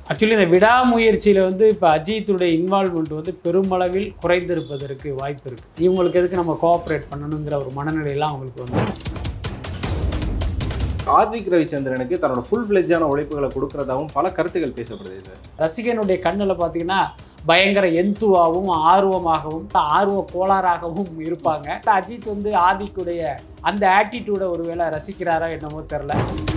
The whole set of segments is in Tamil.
ஆக்சுவலி இந்த விடாமுயற்சியில் வந்து இப்போ அஜித்துடைய இன்வால்மெண்ட் வந்து பெருமளவில் குறைந்திருப்பதற்கு வாய்ப்பு இருக்குது இவங்களுக்கு எதுக்கு நம்ம கோஆப்ரேட் பண்ணணுங்கிற ஒரு மனநிலையெல்லாம் அவங்களுக்கு வந்து ஆத்விக் ரவிச்சந்திரனுக்கு தன்னோட ஃபுல் ஃபிளெஜான உழைப்புகளை கொடுக்கறதாவும் பல கருத்துக்கள் பேசப்படுது சார் ரசிகனுடைய கண்ணில் பார்த்தீங்கன்னா பயங்கர எந்துவாகவும் ஆர்வமாகவும் ஆர்வ கோளாறாகவும் இருப்பாங்க அஜித் வந்து ஆதிக்குடைய அந்த ஆட்டிடியூடை ஒருவேளை ரசிக்கிறாரா என்னமோ தெரில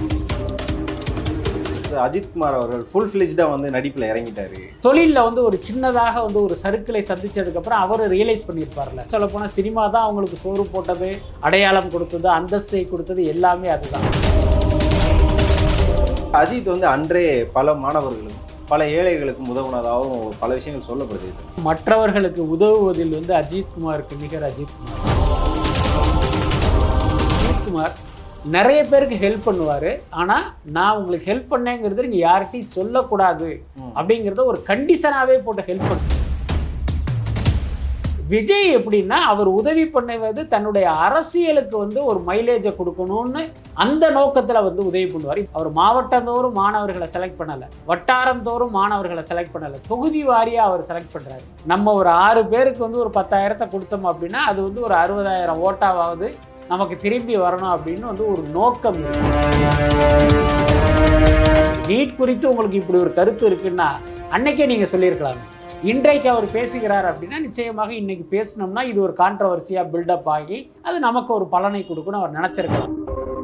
அஜித்குமார் அவர்கள் ஃபுல் ஃபிளெஜ்டாக வந்து நடிப்பில் இறங்கிட்டாரு தொழிலில் வந்து ஒரு சின்னதாக வந்து ஒரு சர்க்கிளை சந்திச்சதுக்கப்புறம் அவர் ரியலைஸ் பண்ணியிருப்பார்ல சொல்ல போனால் சினிமா தான் அவங்களுக்கு சோறு போட்டது அடையாளம் கொடுத்தது அந்தஸ்தை கொடுத்தது எல்லாமே அதுதான் அஜித் வந்து அன்றே பல மாணவர்களுக்கும் பல ஏழைகளுக்கும் உதவுனதாகவும் பல விஷயங்கள் சொல்லப்படுது சார் மற்றவர்களுக்கு உதவுவதில் வந்து அஜித்குமாருக்கு நிகர் அஜித்குமார் அஜித்குமார் நிறைய பேருக்கு ஹெல்ப் பண்ணுவார் ஆனால் நான் உங்களுக்கு ஹெல்ப் பண்ணேங்கிறது நீங்கள் யார்கிட்டையும் சொல்லக்கூடாது ம். அப்படிங்கிறத ஒரு கண்டிஷனாகவே போட்டு ஹெல்ப் பண்ணு விஜய் எப்படின்னா அவர் உதவி பண்ணுவது தன்னுடைய அரசியலுக்கு வந்து ஒரு மைலேஜை கொடுக்கணும்னு அந்த நோக்கத்தில் வந்து உதவி பண்ணுவார் அவர் மாவட்டந்தோறும் மாணவர்களை செலக்ட் பண்ணலை வட்டாரந்தோறும் மாணவர்களை செலக்ட் பண்ணலை தொகுதி வாரியாக அவர் செலக்ட் பண்ணுறாரு நம்ம ஒரு ஆறு பேருக்கு வந்து ஒரு பத்தாயிரத்தை கொடுத்தோம் அப்படின்னா அது வந்து ஒரு அறுபதாயிரம் ஓட்டாவது நமக்கு திரும்பி வரணும் அப்படின்னு வந்து ஒரு நோக்கம் இருக்கு நீட் குறித்து உங்களுக்கு இப்படி ஒரு கருத்து இருக்குன்னா அன்னைக்கே நீங்கள் சொல்லியிருக்கலாம் இன்றைக்கு அவர் பேசுகிறார் அப்படின்னா நிச்சயமாக இன்னைக்கு பேசினோம்னா இது ஒரு கான்ட்ரவர்சியாக பில்டப் ஆகி அது நமக்கு ஒரு பலனை கொடுக்குன்னு அவர் நினச்சிருக்கலாம்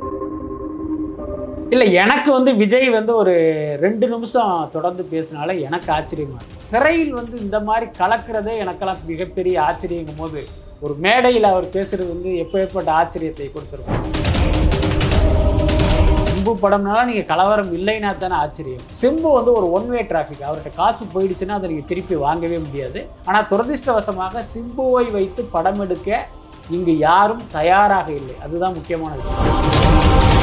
இல்லை எனக்கு வந்து விஜய் வந்து ஒரு ரெண்டு நிமிஷம் தொடர்ந்து பேசினால எனக்கு ஆச்சரியமா இருக்கு. சிறையில் வந்து இந்த மாதிரி கலக்கிறதே எனக்கெல்லாம் மிகப்பெரிய ஆச்சரியங்கும் போது ஒரு மேடையில் அவர் பேசுறது வந்து எப்பேற்பட்ட ஆச்சரியத்தை கொடுத்துருக்கோம் சிம்பு படம்னால நீங்கள் கலவரம் இல்லைன்னா தானே ஆச்சரியம் சிம்பு வந்து ஒரு ஒன் வே டிராஃபிக் அவர்கிட்ட காசு போயிடுச்சுன்னா அதை நீங்கள் திருப்பி வாங்கவே முடியாது ஆனால் துரதிர்ஷ்டவசமாக சிம்புவை வைத்து படம் எடுக்க இங்கு யாரும் தயாராக இல்லை அதுதான் முக்கியமான விஷயம்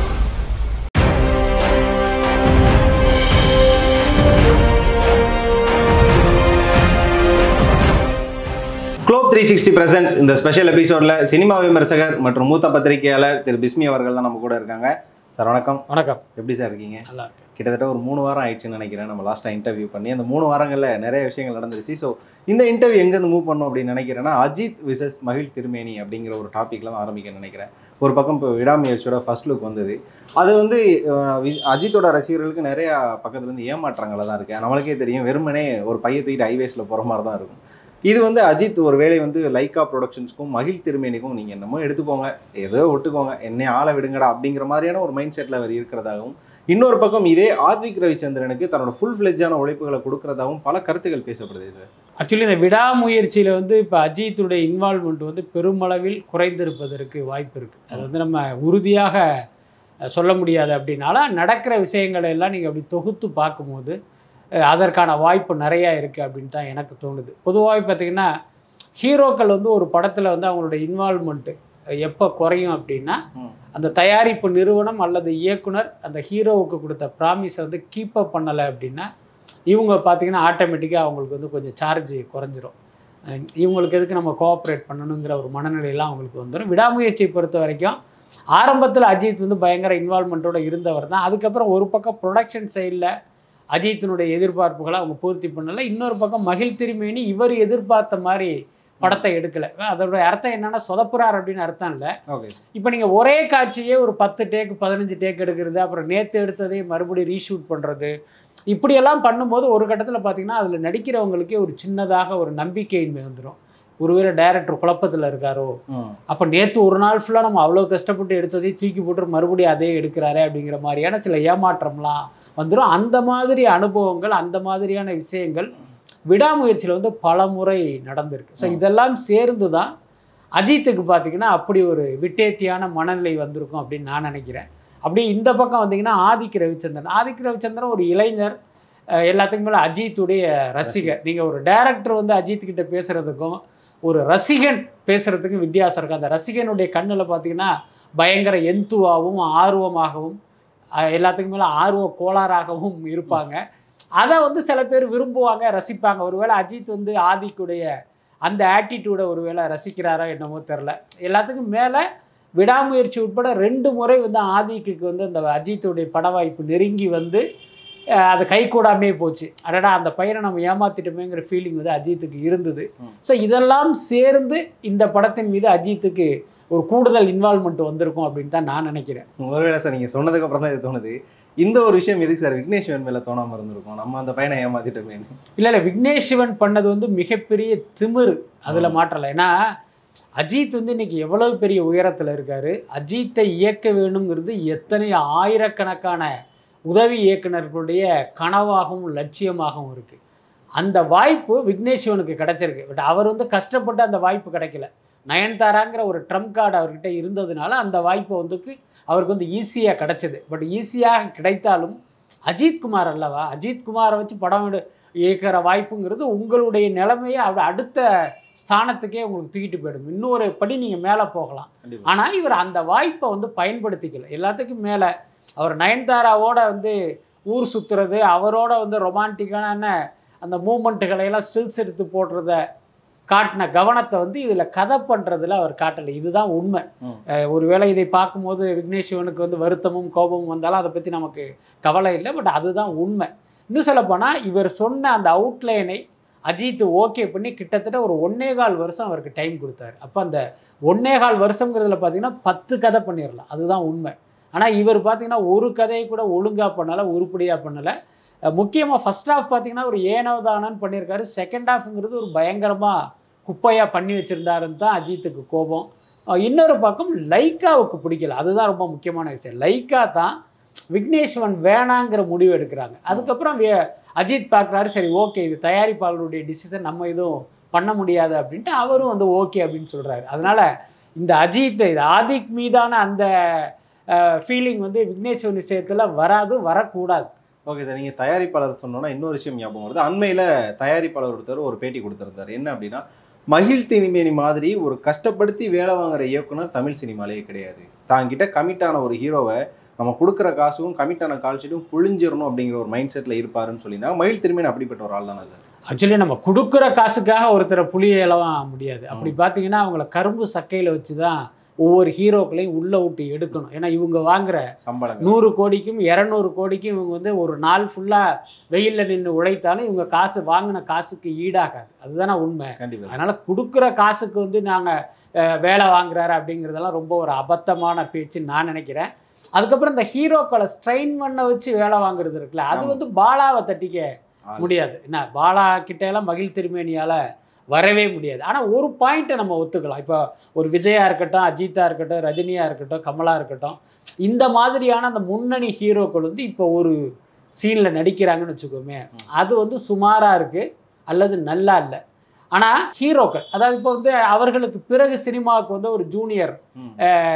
குளோப் த்ரீ சிக்ஸ்டி பிரசன்ஸ் இந்த ஸ்பெஷல் எபிசோடில் சினிமா விமர்சகர் மற்றும் மூத்த பத்திரிகையாளர் திரு பிஸ்மி அவர்கள் தான் நம்ம கூட இருக்காங்க சார் வணக்கம் வணக்கம் எப்படி சார் இருக்கீங்க நல்லா இருக்கு கிட்டத்தட்ட ஒரு மூணு வாரம் ஆயிடுச்சுன்னு நினைக்கிறேன் நம்ம லாஸ்ட்டாக இன்டர்வியூ பண்ணி அந்த மூணு வாரங்களில் நிறைய விஷயங்கள் நடந்துருச்சு ஸோ இந்த இன்டர்வியூ எங்கேருந்து மூவ் பண்ணோம் அப்படின்னு நினைக்கிறேன்னா அஜித் விசஸ் மகிழ் திருமேனி அப்படிங்கிற ஒரு டாப்பிக்கில் தான் ஆரம்பிக்க நினைக்கிறேன் ஒரு பக்கம் இப்போ விடாமுயற்சியோட ஃபர்ஸ்ட் லுக் வந்தது அது வந்து அஹ், வி- அஜித்தோட ரசிகர்களுக்கு நிறைய பக்கத்துலேருந்து ஏமாற்றங்களை தான் இருக்குது நம்மளுக்கே தெரியும் வெறுமனே ஒரு பைய தூக்கிட்டு ஹைவேஸில் போகிற மாதிரி தான் இருக்கும் இது வந்து அஜித் ஒரு வேளை வந்து லைக்கா ப்ரொடக்ஷன்ஸ்க்கும் மகிழ் திருமேனிக்கும் நீங்கள் என்னமோ எடுத்துக்கோங்க ஏதோ ஒட்டுக்கோங்க என்னை ஆள விடுங்கடா அப்படிங்கிற மாதிரியான ஒரு மைண்ட் செட்டில் அவர் இருக்கிறதாகவும் இன்னொரு பக்கம் இதே ஆத்விக் ரவிச்சந்திரனுக்கு தன்னோட ஃபுல் ஃபிளெஜான உழைப்புகளை கொடுக்கறதாகவும் பல கருத்துக்கள் பேசப்படுது சார் ஆக்சுவலி இந்த விடாமுயற்சியில் வந்து இப்போ அஜித்துடைய இன்வால்மெண்ட் வந்து பெருமளவில் குறைந்திருப்பதற்கு வாய்ப்பு இருக்குது அது வந்து நம்ம உறுதியாக அஹ், சொல்ல முடியாது அப்படின்னாலும் நடக்கிற விஷயங்களை எல்லாம் நீங்கள் அப்படி தொகுத்து பார்க்கும்போது அஹ், அதற்கான வாய்ப்பு நிறையா இருக்குது அப்படின்னு தான் எனக்கு தோணுது பொதுவாகவே பார்த்திங்கன்னா ஹீரோக்கள் வந்து ஒரு படத்தில் வந்து அவங்களுடைய இன்வால்மெண்ட்டு எப்போ குறையும் அப்படின்னா ம். அந்த தயாரிப்பு நிறுவனம் அல்லது இயக்குனர் அந்த ஹீரோவுக்கு கொடுத்த ப்ராமிஸை வந்து கீப் அப் பண்ணலை அப்படின்னா இவங்க பார்த்தீங்கன்னா ஆட்டோமேட்டிக்காக அவங்களுக்கு வந்து கொஞ்சம் சார்ஜ் குறைஞ்சிரும் அஹ் இவங்களுக்கு எதுக்கு நம்ம கோஆப்ரேட் பண்ணணுங்கிற ஒரு மனநிலையெல்லாம் அவங்களுக்கு வந்துடும் விடாமுயற்சியை பொறுத்த வரைக்கும் ஆரம்பத்தில் அஜித் வந்து பயங்கர இன்வால்மெண்ட்டோட இருந்தவர் தான் அதுக்கப்புறம் ஒரு பக்கம் ப்ரொடக்ஷன் சைடில் அஜித்தினுடைய எதிர்பார்ப்புகளை அவங்க பூர்த்தி பண்ணலை இன்னொரு பக்கம் மகிழ் திருமேனி இவர் எதிர்பார்த்த மாதிரி படத்தை எடுக்கலை அதோட அர்த்தம் என்னன்னா சொதப்புறார் அப்படின்னு அர்த்தம் இல்லை ஓகே இப்போ நீங்கள் ஒரே காட்சியே ஒரு பத்து டேக் பதினஞ்சு டேக் எடுக்கிறது அப்புறம் நேற்று எடுத்ததே மறுபடியும் ரீஷூட் பண்ணுறது இப்படியெல்லாம் பண்ணும்போது ஒரு கட்டத்தில் பார்த்தீங்கன்னா அதில் நடிக்கிறவங்களுக்கே ஒரு சின்னதாக ஒரு நம்பிக்கையின்மை வந்துடும் ஒருவேளை டைரக்டர் குழப்பத்தில் இருக்காரோ அப்போ நேற்று ஒரு நாள் ஃபுல்லாக நம்ம அவ்வளோ கஷ்டப்பட்டு எடுத்ததே தூக்கி போட்டு மறுபடியும் அதே எடுக்கிறாரே அப்படிங்கிற மாதிரியான சில ஏமாற்றம்லாம் வந்துடும் அந்த மாதிரி அனுபவங்கள் அந்த மாதிரியான விஷயங்கள் விடாமுயற்சியில் வந்து பல முறை நடந்திருக்கு ஸோ ம். இதெல்லாம் சேர்ந்து தான் அஜித்துக்கு பார்த்தீங்கன்னா அப்படி ஒரு விட்டேத்தியான மனநிலை வந்திருக்கும் அப்படின்னு நான் நினைக்கிறேன் அப்படியே இந்த பக்கம் வந்தீங்கன்னா ஆதிக் ரவிச்சந்திரன் ஆதிக் ரவிச்சந்திரன் ஒரு இளைஞர் அஹ் எல்லாத்துக்கும் மேலே அஜித்துடைய ரசிகர் நீங்கள் ஒரு டைரக்டர் வந்து அஜித் கிட்ட பேசுகிறதுக்கும் ஒரு ரசிகன் பேசுகிறதுக்கும் வித்தியாசம் இருக்குது அந்த ரசிகனுடைய கண்ணில் பார்த்தீங்கன்னா பயங்கர எந்துவாகவும் ஆர்வமாகவும் அஹ் எல்லாத்துக்கும் மேலே ஆர்வ கோளாறாகவும் இருப்பாங்க அதை வந்து சில பேர் விரும்புவாங்க ரசிப்பாங்க ஒருவேளை அஜித் வந்து ஆதிக்குடைய அந்த ஆட்டிடியூடை ஒருவேளை ரசிக்கிறாரோ என்னமோ தெரில எல்லாத்துக்கும் மேலே விடாமுயற்சி உட்பட ரெண்டு முறை வந்து ஆதிக்கு வந்து அந்த அஜித்துடைய பட வாய்ப்பு நெருங்கி வந்து அஹ் அது கை கூடாமே போச்சு அடடா அந்த பையனை நம்ம ஏமாத்திட்டோமேங்கிற ஃபீலிங் வந்து அஜித்துக்கு இருந்தது ம். ஸோ இதெல்லாம் சேர்ந்து இந்த படத்தின் மீது அஜித்துக்கு ஒரு கூடுதல் இன்வால்மெண்ட் வந்திருக்கும் அப்படின்னு தான் நான் நினைக்கிறேன் ஒருவேளை சார் நீங்க சொன்னதுக்கு அப்புறம் தான் இது தோணுது இந்த ஒரு விஷயம் எதுக்கு சார் விக்னேஷ்வன் மேல தோணாம இருந்திருக்கும் நம்ம அந்த பையனை ஏமாத்திட்டோமே இல்லை இல்லை விக்னேஷ் சிவன் பண்ணது வந்து மிகப்பெரிய திமிரு அதில் ம். மாற்றலை ஏன்னா அஜித் வந்து இன்னைக்கு எவ்வளவு பெரிய உயரத்தில் இருக்காரு அஜித்தை இயக்க வேணுங்கிறது எத்தனை ஆயிரக்கணக்கான உதவி இயக்குனர்களுடைய கனவாகவும் லட்சியமாகவும் இருக்குது அந்த வாய்ப்பு விக்னேஷ் சிவனுக்கு கிடைச்சிருக்கு பட் அவர் வந்து கஷ்டப்பட்டு அந்த வாய்ப்பு கிடைக்கல நயன்தாராங்கிற ஒரு ட்ரம்ப் கார்டு அவர்கிட்ட இருந்ததுனால அந்த வாய்ப்பு வந்துக்கு அவருக்கு வந்து ஈஸியாக கிடைச்சது பட் ஈஸியாக கிடைத்தாலும் அஜித் குமார் அல்லவா அஜித் குமாரை வச்சு படம் எடு இயக்கிற வாய்ப்புங்கிறது உங்களுடைய நிலைமையை அவர் அடுத்த ஸ்தானத்துக்கே உங்களுக்கு தூக்கிட்டு போயிடும் இன்னொரு படி நீங்கள் மேலே போகலாம் கண்டிப்பா ஆனால் இவர் அந்த வாய்ப்பை வந்து பயன்படுத்திக்கல எல்லாத்துக்கும் மேலே அவர் நயன்தாராவோட வந்து ஊர் சுற்றுறது அவரோட வந்து ரொமான்டிக்கான அந்த மூமெண்ட்டுகளை எல்லாம் ஸ்டில்ஸ் எடுத்து போடுறத காட்டின கவனத்தை வந்து இதில் கதை பண்ணுறதுல அவர் காட்டலை இதுதான் உண்மை ம். அஹ் ஒருவேளை இதை பார்க்கும்போது விக்னேஷ் சிவனுக்கு வந்து வருத்தமும் கோபமும் வந்தாலும் அதை பற்றி நமக்கு கவலை இல்லை பட் அதுதான் உண்மை இன்னும் சொல்லப்போனால் இவர் சொன்ன அந்த அவுட்லைனை அஜித் ஓகே பண்ணி கிட்டத்தட்ட ஒரு ஒன்னே கால் வருஷம் அவருக்கு டைம் கொடுத்தாரு அப்போ அந்த ஒன்னே கால் வருஷங்கிறதுல பார்த்தீங்கன்னா பத்து கதை பண்ணிடலாம் அதுதான் உண்மை ஆனால் இவர் பார்த்தீங்கன்னா ஒரு கதையை கூட ஒழுங்காக பண்ணலை உருப்படியாக பண்ணலை முக்கியமாக ஃபர்ஸ்ட் ஹாஃப் பார்த்தீங்கன்னா ஒரு ஏனோதானன்னு பண்ணியிருக்காரு செகண்ட் ஹாஃப்ங்கிறது ஒரு பயங்கரமாக குப்பையாக பண்ணி வச்சுருந்தாருன்னு தான் அஜித்துக்கு கோபம் அஹ் இன்னொரு பக்கம் லைக்காவுக்கு பிடிக்கல அதுதான் ரொம்ப முக்கியமான விஷயம் லைக்கா தான் விக்னேஸ்வன் வேணாங்கிற முடிவு எடுக்கிறாங்க அதுக்கப்புறம் வே- அஜித் பார்க்குறாரு சரி ஓகே இது தயாரிப்பாளருடைய டிசிஷன் நம்ம எதுவும் பண்ண முடியாது அப்படின்ட்டு அவரும் வந்து ஓகே அப்படின்னு சொல்கிறாரு அதனால் இந்த அஜித் இது ஆதிக் மீதான அந்த ஃபீலிங் வந்து விக்னேஸ்வரன் விஷயத்தில் வராது வரக்கூடாது ஓகே சார் நீங்கள் தயாரிப்பாளர் சொன்னோன்னா இன்னொரு விஷயம் ஞாபகம் வருது அண்மையில் தயாரிப்பாளர் ஒருத்தர் ஒரு பேட்டி கொடுத்துருந்தாரு என்ன அப்படின்னா மகிழ் தினிமேனி மாதிரி ஒரு கஷ்டப்படுத்தி வேலை வாங்குற இயக்குனர் தமிழ் சினிமாலேயே கிடையாது தாங்கிட்ட கமிட்டான ஒரு ஹீரோவை நம்ம கொடுக்குற காசும் கமிட்டான கால் ஷீட்டும் புழிஞ்சிடணும் அப்படிங்கிற ஒரு மைண்ட் செட்டில் இருப்பாருன்னு சொல்லியிருந்தாங்க மகிழ் திருமேனி அப்படிப்பட்ட ஒரு ஆள் தானே சார் ஆக்சுவலி நம்ம கொடுக்குற காசுக்காக ஒருத்தரை புளிய எழவும் முடியாது அப்படி பார்த்தீங்கன்னா அவங்கள கரும்பு சக்கையில் வச்சு தான் ஒவ்வொரு ஹீரோக்களையும் உள்ளே விட்டு எடுக்கணும் ஏன்னா இவங்க வாங்குற சம்பளங்கள் நூறு கோடிக்கும் இரநூறு கோடிக்கும் இவங்க வந்து ஒரு நாள் ஃபுல்லாக வெயிலில் நின்று உழைத்தாலும் இவங்க காசு வாங்கின காசுக்கு ஈடாகாது அதுதானே உண்மை கண்டிப்பாக அதனால் கொடுக்குற காசுக்கு வந்து நாங்கள் வேலை வாங்குறாரு அப்படிங்கிறதெல்லாம் ரொம்ப ஒரு அபத்தமான பேச்சுன்னு நான் நினைக்கிறேன் அதுக்கப்புறம் இந்த ஹீரோக்களை ஸ்ட்ரெயின் பண்ண வச்சு வேலை வாங்குறது இருக்குல்ல அது ஆமா. வந்து பாலாவை தட்டிக்க முடியாது என்ன பாலா கிட்ட எல்லாம் மகிழ் திருமேனியால் வரவே முடியாது ஆனால் ஒரு பாயிண்ட்டை நம்ம ஒத்துக்கலாம் இப்போ ஒரு விஜயா இருக்கட்டும் அஜித்தா இருக்கட்டும் ரஜினியா இருக்கட்டும் கமலா இருக்கட்டும் இந்த மாதிரியான அந்த முன்னணி ஹீரோக்கள் வந்து இப்போ ஒரு சீனில் நடிக்கிறாங்கன்னு வச்சுக்கோமே ம். அது வந்து சுமாராக இருக்குது அல்லது நல்லா இல்லை ஆனால் ஹீரோக்கள் அதாவது இப்போ வந்து அவர்களுக்கு பிறகு சினிமாவுக்கு வந்து ஒரு ஜூனியர் ம்.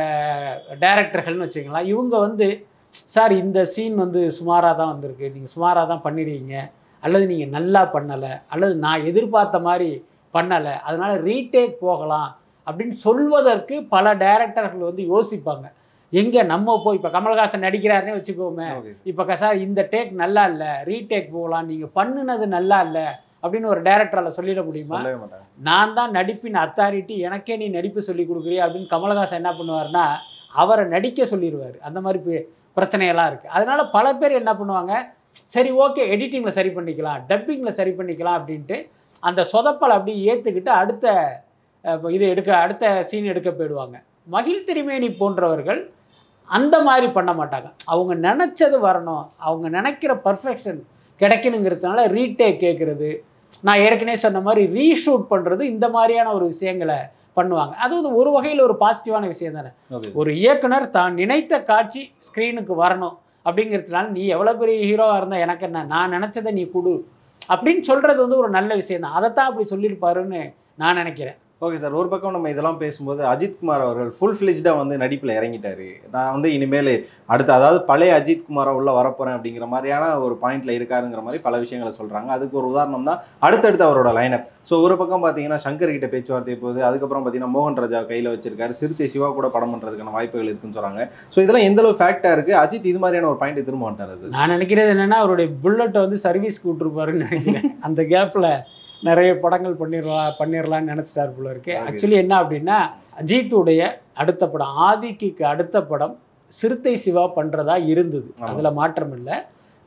டைரக்டர்கள்னு வச்சுக்கலாம் இவங்க வந்து சார் இந்த சீன் வந்து சுமாராக தான் வந்திருக்கு நீங்கள் சுமாராக தான் பண்ணிடுறீங்க அல்லது நீங்கள் நல்லா பண்ணலை அல்லது நான் எதிர்பார்த்த மாதிரி பண்ணலை அதனால் ரீடேக் போகலாம் அப்படின்னு சொல்வதற்கு பல டைரக்டர்கள் வந்து யோசிப்பாங்க எங்கே நம்ம போய் இப்போ கமல்ஹாசன் நடிக்கிறாருன்னே வச்சுக்கோமே ஓகே இப்போ சார் இந்த டேக் நல்லா இல்லை ரீடேக் போகலாம் நீங்கள் பண்ணுனது நல்லா இல்லை அப்படின்னு ஒரு டைரக்டரால் சொல்லிட முடியுமா சொல்லவே மாட்டாங்க நான் தான் நடிப்பின் அத்தாரிட்டி எனக்கே நீ நடிப்பு சொல்லி கொடுக்குறியா அப்படின்னு கமலஹாசன் என்ன பண்ணுவார்னா அவரை நடிக்க சொல்லிடுவார் அந்த மாதிரி பி- பிரச்சனையெல்லாம் இருக்குது அதனால பல பேர் என்ன பண்ணுவாங்க சரி ஓகே எடிட்டிங்கில் சரி பண்ணிக்கலாம் டப்பிங்கில் சரி பண்ணிக்கலாம் அப்படின்ட்டு அந்த சொதப்பலை அப்படியே ஏற்றுக்கிட்டு அடுத்த அஹ், இது எடுக்க அடுத்த சீன் எடுக்க போயிடுவாங்க மகிழ் திருமேனி போன்றவர்கள் அந்த மாதிரி பண்ண மாட்டாங்க அவங்க நினச்சது வரணும் அவங்க நினைக்கிற பர்ஃபெக்ஷன் கிடைக்கணுங்கிறதுனால ரீடேக் கேட்குறது நான் ஏற்கனவே சொன்ன மாதிரி ரீஷூட் பண்ணுறது இந்த மாதிரியான ஒரு விஷயங்களை பண்ணுவாங்க அது வந்து ஒரு வகையில் ஒரு பாசிட்டிவான விஷயம் தானே ஓகே ஒரு இயக்குனர் தான் நினைத்த காட்சி ஸ்க்ரீனுக்கு வரணும் அப்படிங்கிறதுனால நீ எவ்வளோ பெரிய ஹீரோவாக இருந்தால் எனக்கு என்ன நான் நினச்சதை நீ கொடு அப்படின்னு சொல்கிறது வந்து ஒரு நல்ல விஷயம் தான் அதைத்தான் அப்படி சொல்லியிருப்பாருன்னு நான் நினைக்கிறேன் ஓகே சார் ஒரு பக்கம் நம்ம இதெல்லாம் பேசும்போது அஜித் குமார் அவர்கள் ஃபுல் ஃபிளிஜ்டாக வந்து நடிப்பில் இறங்கிட்டாரு நான் வந்து இனிமேல் அடுத்து அதாவது பழைய அஜித் குமாரை உள்ள வரப்போறேன் அப்படிங்கிற மாதிரியான ஒரு பாயிண்ட்ல இருக்காருங்கிற மாதிரி பல விஷயங்களை சொல்றாங்க அதுக்கு ஒரு உதாரணம் தான் அடுத்தடுத்து அவரோட லைனப் ஸோ ஒரு பக்கம் பார்த்தீங்கன்னா சங்கர் கிட்ட பேச்சுவார்த்தை போகுது அதுக்கப்புறம் பார்த்தீங்கன்னா மோகன் ராஜா கையில் வச்சிருக்காரு சிறுத்தை சிவா கூட படம் பண்ணுறதுக்கான வாய்ப்புகள் இருக்குன்னு சொல்றாங்க ஸோ இதெல்லாம் எந்த அளவு ஃபேக்டாக இருக்கு அஜித் இது மாதிரியான ஒரு பாயிண்ட் திரும்ப மாட்டார் அது நான் நினைக்கிறது என்னென்னா அவருடைய புல்லட்டை வந்து சர்வீஸ்க்கு விட்டுருப்பாருன்னு நினைக்கிறேன் அந்த கேப்பில் நிறைய படங்கள் பண்ணிடலாம் பண்ணிடலாம்னு நினச்சிட்டார் போல இருக்கு Okay. ஆக்சுவலி என்ன அப்படின்னா அஜித்துடைய அடுத்த படம் ஆதிக்கு அடுத்த படம் சிறுத்தை சிவா பண்ணுறதா இருந்தது ஆமா. அதில் மாற்றம் இல்லை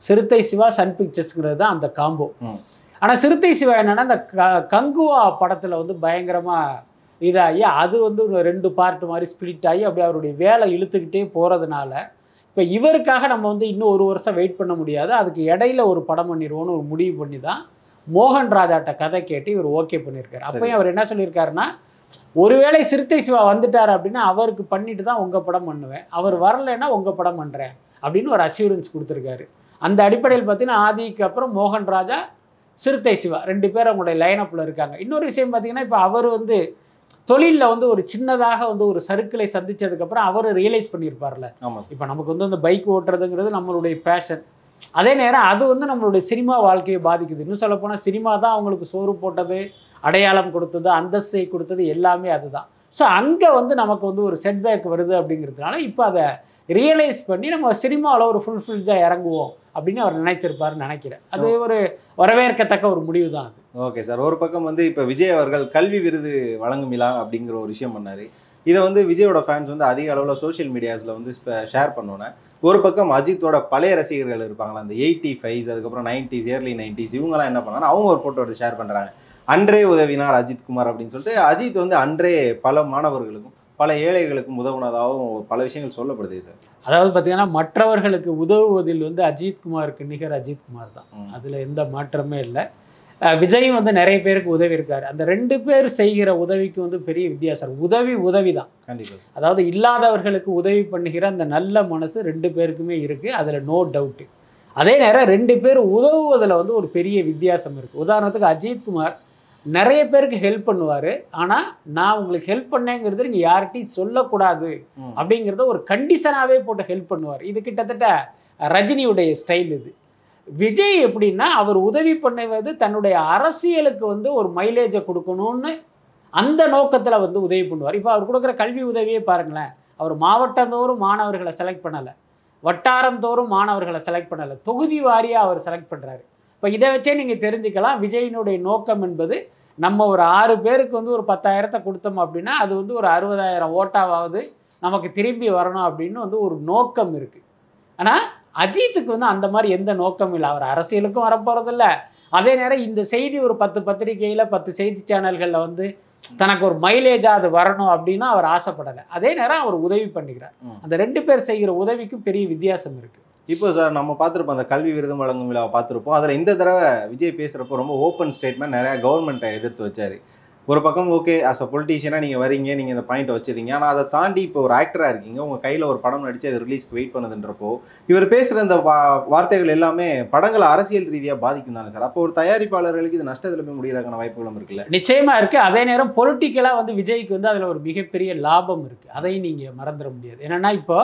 சிறுத்தை சிவா சன் பிக்சர்ஸ்ங்கிறது தான் அந்த காம்போ ம். ஆனால் சிறுத்தை சிவா என்னன்னா இந்த க கங்குவா படத்தில் வந்து பயங்கரமாக இதாகி அது வந்து ஒரு ரெண்டு பார்ட் மாதிரி ஸ்ப்ளிட் ஆகி அப்படியே அவருடைய வேலை இழுத்துக்கிட்டே போகிறதுனால இப்போ இவருக்காக நம்ம வந்து இன்னும் ஒரு வருஷம் வெயிட் பண்ண முடியாது அதுக்கு இடையில ஒரு படம் பண்ணிடுவோம்னு ஒரு முடிவு பண்ணி தான் மோகன் ராஜாட்ட கதை கேட்டு இவர் ஓகே பண்ணியிருக்காரு அப்பயும் அவர் என்ன சொல்லியிருக்காருன்னா ஒருவேளை சிறுத்தை சிவா வந்துட்டார் அப்படின்னா அவருக்கு பண்ணிட்டு தான் உங்கள் படம் பண்ணுவேன் அவர் வரலைன்னா உங்கள் படம் பண்ணுறேன் அப்படின்னு ஒரு அஷூரன்ஸ் கொடுத்துருக்காரு அந்த அடிப்படையில் பார்த்தீங்கன்னா ஆதிக்கு அப்புறம் மோகன் ராஜா சிறுத்தை சிவா ரெண்டு பேரும் அவங்களுடைய லைனப்பில் இருக்காங்க இன்னொரு விஷயம் பார்த்தீங்கன்னா இப்போ அவர் வந்து தொழிலில் வந்து ஒரு சின்னதாக வந்து ஒரு சர்க்கிளை சந்திச்சதுக்கப்புறம் அவர் ரியலைஸ் பண்ணியிருப்பார்ல ஆமா சார் இப்போ நமக்கு வந்து அந்த பைக் ஓட்டுறதுங்கிறது நம்மளுடைய பேஷன் அதே நேரம் அது வந்து நம்மளுடைய சினிமா வாழ்க்கையை பாதிக்குது இன்னும் சொல்லப்போனால் சினிமா தான் அவங்களுக்கு சோறு போட்டது அடையாளம் கொடுத்தது அந்தஸ்தை கொடுத்தது எல்லாமே அதுதான் ஸோ அங்கே வந்து நமக்கு வந்து ஒரு செட்பேக் வருது அப்படிங்கிறதுனால இப்போ அதை ரியலைஸ் பண்ணி நம்ம சினிமாவில் ஒரு ஃபுல்ஃபில்டாக இறங்குவோம் அப்படின்னு அவர் நினைத்திருப்பாருன்னு நினைக்கிறேன் அது ஒரு வரவேற்கத்தக்க ஒரு முடிவு தான் அது ஓகே சார் ஒரு பக்கம் வந்து இப்போ விஜய் அவர்கள் கல்வி விருது வழங்கும் விழா அப்படிங்கிற ஒரு விஷயம் பண்ணாரு இதை வந்து விஜயோட ஃபேன்ஸ் வந்து அதிக அளவில் சோஷியல் மீடியாஸில் வந்து ஷேர் பண்ணோன்னே ஒரு பக்கம் அஜித்தோட பழைய ரசிகர்கள் இருப்பாங்களா அந்த எயிட்டி ஃபைவ்ஸ் அதுக்கப்புறம் நைன்டிஸ் இயர்லி நைன்டிஸ் இவங்கெல்லாம் என்ன பண்ணாங்க அவங்க ஒரு ஃபோட்டோ எடுத்து ஷேர் பண்ணுறாங்க அன்றே உதவினார் அஜித் குமார் அப்படின்னு சொல்லிட்டு அஜித் வந்து அன்றே பல மாணவர்களுக்கும் பல ஏழைகளுக்கும் உதவுனதாகவும் பல விஷயங்கள் சொல்லப்படுது சார் அதாவது பார்த்தீங்கன்னா மற்றவர்களுக்கு உதவுவதில் வந்து அஜித்குமாருக்கு நிகர் அஜித்குமார் தான் ம். அதில் எந்த மாற்றமே இல்லை அஹ் விஜயும் வந்து நிறைய பேருக்கு உதவி இருக்காரு அந்த ரெண்டு பேர் செய்கிற உதவிக்கு வந்து பெரிய வித்தியாசம் உதவி உதவி தான் கண்டிப்பாக சார் அதாவது இல்லாதவர்களுக்கு உதவி பண்ணுகிற அந்த நல்ல மனசு ரெண்டு பேருக்குமே இருக்குது அதில் நோ டவுட்டு அதே நேரம் ரெண்டு பேர் உதவுவதில் வந்து ஒரு பெரிய வித்தியாசம் இருக்குது உதாரணத்துக்கு அஜித்குமார் நிறைய பேருக்கு ஹெல்ப் பண்ணுவார் ஆனால் நான் உங்களுக்கு ஹெல்ப் பண்ணேங்கிறது நீங்கள் யார்கிட்டையும் சொல்லக்கூடாது ம். அப்படிங்கிறத ஒரு கண்டிஷனாகவே போட்டு ஹெல்ப் பண்ணுவார் இது கிட்டத்தட்ட ரஜினியுடைய ஸ்டைல் இது விஜய் எப்படின்னா அவர் உதவி பண்ணுவது தன்னுடைய அரசியலுக்கு வந்து ஒரு மைலேஜை கொடுக்கணும்னு அந்த நோக்கத்தில் வந்து உதவி பண்ணுவார் இப்போ அவர் கொடுக்குற கல்வி உதவியே பாருங்களேன் அவர் மாவட்டந்தோறும் மாணவர்களை செலக்ட் பண்ணலை வட்டாரம் தோறும் மாணவர்களை செலக்ட் பண்ணலை தொகுதி வாரியாக அவர் செலக்ட் பண்ணுறாரு இப்போ இதை வச்சே நீங்கள் தெரிஞ்சுக்கலாம் விஜயினுடைய நோக்கம் என்பது நம்ம ஒரு ஆறு பேருக்கு வந்து ஒரு பத்தாயிரத்தை கொடுத்தோம் அப்படின்னா அது வந்து ஒரு அறுபதாயிரம் ஓட்டாவாவது நமக்கு திரும்பி வரணும் அப்படின்னு வந்து ஒரு நோக்கம் இருக்குது ஆனால் அஜித்துக்கு வந்து அந்த மாதிரி எந்த நோக்கம் இல்லை அவர் அரசியலுக்கும் வரப்போகிறதில்ல அதே நேரம் இந்த செய்தி ஒரு பத்து பத்திரிகையில் பத்து செய்தி சேனல்களில் வந்து தனக்கு ஒரு மைலேஜாக அது வரணும் அப்படின்னு அவர் ஆசைப்படலை அதே நேரம் அவர் உதவி பண்ணிக்கிறார் ம். அந்த ரெண்டு பேர் செய்கிற உதவிக்கும் பெரிய வித்தியாசம் இருக்குது இப்போ சார் நம்ம பார்த்துருப்போம் அந்த கல்வி விருது வழங்கும் விழாவை பார்த்துருப்போம் அதில் இந்த தடவை விஜய் பேசுகிறப்போ ரொம்ப ஓப்பன் ஸ்டேட்மெண்ட் நிறையா கவர்மெண்ட்டை எதிர்த்து வச்சாரு ஒரு பக்கம் ஓகே அஸ் அ பொலிட்டீஷியனாக நீங்கள் வரீங்க நீங்கள் இந்த பாயிண்ட் வச்சிருக்கீங்க ஆனால் அதை தாண்டி இப்போ ஒரு ஆக்டராக இருக்கீங்க உங்கள் கையில் ஒரு படம் நடித்து அது ரிலீஸ்க்கு வெயிட் பண்ணுதுன்றப்போ இவர் பேசுகிற இந்த வா வார்த்தைகள் எல்லாமே படங்களை அரசியல் ரீதியாக பாதிக்கும் தானே சார் அப்போ ஒரு தயாரிப்பாளர்களுக்கு இது நஷ்டத்தில் போய் முடியறதுக்கான வாய்ப்புகளும் இருக்குல்ல நிச்சயமா இருக்கு அதே நேரம் பொலிட்டிக்கலாக வந்து விஜய்க்கு வந்து அதில் ஒரு மிகப்பெரிய லாபம் இருக்கு அதையும் நீங்கள் மறந்துட முடியாது என்னன்னா இப்போ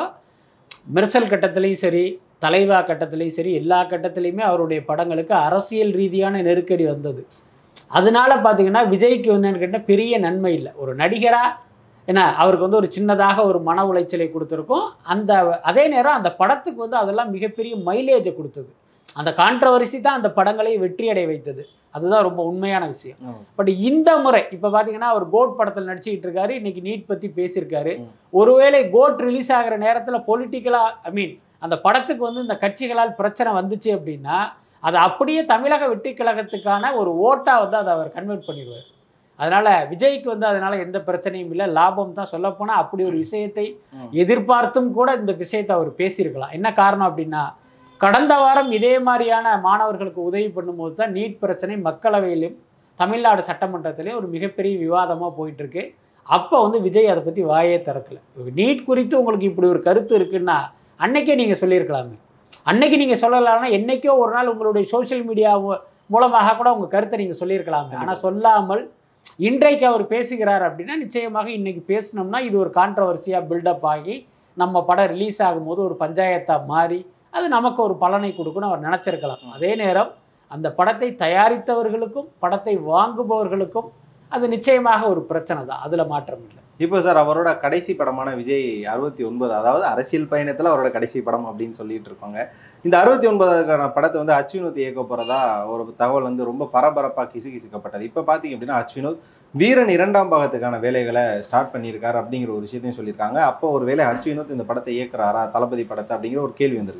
மெர்சல் கட்டத்துலேயும் சரி தலைவா கட்டத்துலேயும் சரி எல்லா கட்டத்துலேயுமே அவருடைய படங்களுக்கு அரசியல் ரீதியான நெருக்கடி வந்தது அதனால பார்த்தீங்கன்னா விஜய்க்கு வந்து என்னன்னு கேட்டால் பெரிய நன்மை இல்லை ஒரு நடிகராக என்ன அவருக்கு வந்து ஒரு சின்னதாக ஒரு மன உளைச்சலை கொடுத்துருக்கோம் அந்த அதே நேரம் அந்த படத்துக்கு வந்து அதெல்லாம் மிகப்பெரிய மைலேஜை கொடுத்தது அந்த கான்ட்ரவர்சி தான் அந்த படங்களை வெற்றியடை வைத்தது அதுதான் ரொம்ப உண்மையான விஷயம் பட் இந்த முறை இப்போ பார்த்தீங்கன்னா அவர் கோட் படத்தில் நடிச்சுக்கிட்டு இருக்காரு இன்னைக்கு நீட் பற்றி பேசியிருக்காரு ம். ஒருவேளை கோட் ரிலீஸ் ஆகிற நேரத்தில் பொலிட்டிக்கலாக ஐ மீன் அந்த படத்துக்கு வந்து இந்த கட்சிகளால் பிரச்சனை வந்துச்சு அப்படின்னா அதை அப்படியே தமிழக வெற்றி கழகத்துக்கான ஒரு ஓட்டாக வந்து அதை அவர் கன்வெர்ட் பண்ணிடுவார் அதனால் விஜய்க்கு வந்து அதனால் எந்த பிரச்சனையும் இல்லை லாபம் தான் சொல்லப்போனால் அப்படி ஒரு விஷயத்தை ம். எதிர்பார்த்தும் கூட இந்த விஷயத்தை அவர் பேசியிருக்கலாம் என்ன காரணம் அப்படின்னா கடந்த வாரம் இதே மாதிரியான மாணவர்களுக்கு உதவி பண்ணும்போது தான் நீட் பிரச்சனை மக்களவையிலும் தமிழ்நாடு சட்டமன்றத்திலையும் ஒரு மிகப்பெரிய விவாதமாக போயிட்டுருக்கு அப்போ வந்து விஜய் அதை பற்றி வாயே திறக்கல நீட் குறித்து உங்களுக்கு இப்படி ஒரு கருத்து இருக்குன்னா அன்னைக்கே நீங்கள் சொல்லியிருக்கலாமே அன்னைக்கு நீங்கள் சொல்லலாம்னா என்னைக்கோ ஒரு நாள் உங்களுடைய சோஷியல் மீடியா மூலமாக கூட உங்கள் கருத்தை நீங்கள் சொல்லியிருக்கலாமே ஆனால் சொல்லாமல் இன்றைக்கு அவர் பேசுகிறார் அப்படின்னா நிச்சயமாக இன்னைக்கு பேசினோம்னா இது ஒரு கான்ட்ரவர்சியாக பில்டப் ஆகி நம்ம படம் ரிலீஸ் ஆகும்போது ஒரு பஞ்சாயத்தாக மாறி அது நமக்கு ஒரு பலனை கொடுக்குன்னு அவர் நினச்சிருக்கலாம் அதே நேரம் அந்த படத்தை தயாரித்தவர்களுக்கும் படத்தை வாங்குபவர்களுக்கும் அது நிச்சயமாக ஒரு பிரச்சனை தான் அதில் மாற்றம் இல்லை இப்போ சார் அவரோட கடைசி படமான விஜய் அறுபத்தி ஒன்பது அதாவது அரசியல் பயணத்தில் அவரோட கடைசி படம் அப்படின்னு சொல்லிட்டு இருக்காங்க இந்த அறுபத்தி ஒன்பதுக்கான படத்தை வந்து அச்வினோத் இயக்க போகிறதா ஒரு தகவல் வந்து ரொம்ப பரபரப்பாக கிசுகிசுக்கப்பட்டது இப்போ பார்த்தீங்க அப்படின்னா அச்வினோத் தீரன் இரண்டாம் பாகத்துக்கான வேலைகளை ஸ்டார்ட் பண்ணியிருக்காரு அப்படிங்கிற ஒரு விஷயத்தையும் சொல்லியிருக்காங்க அப்போ ஒரு வேளை அச்வினோத் இந்த படத்தை இயக்குறாரா தளபதி படத்தை அப்படிங்கிற ஒரு கேள்வி வந்திருக்கு சார்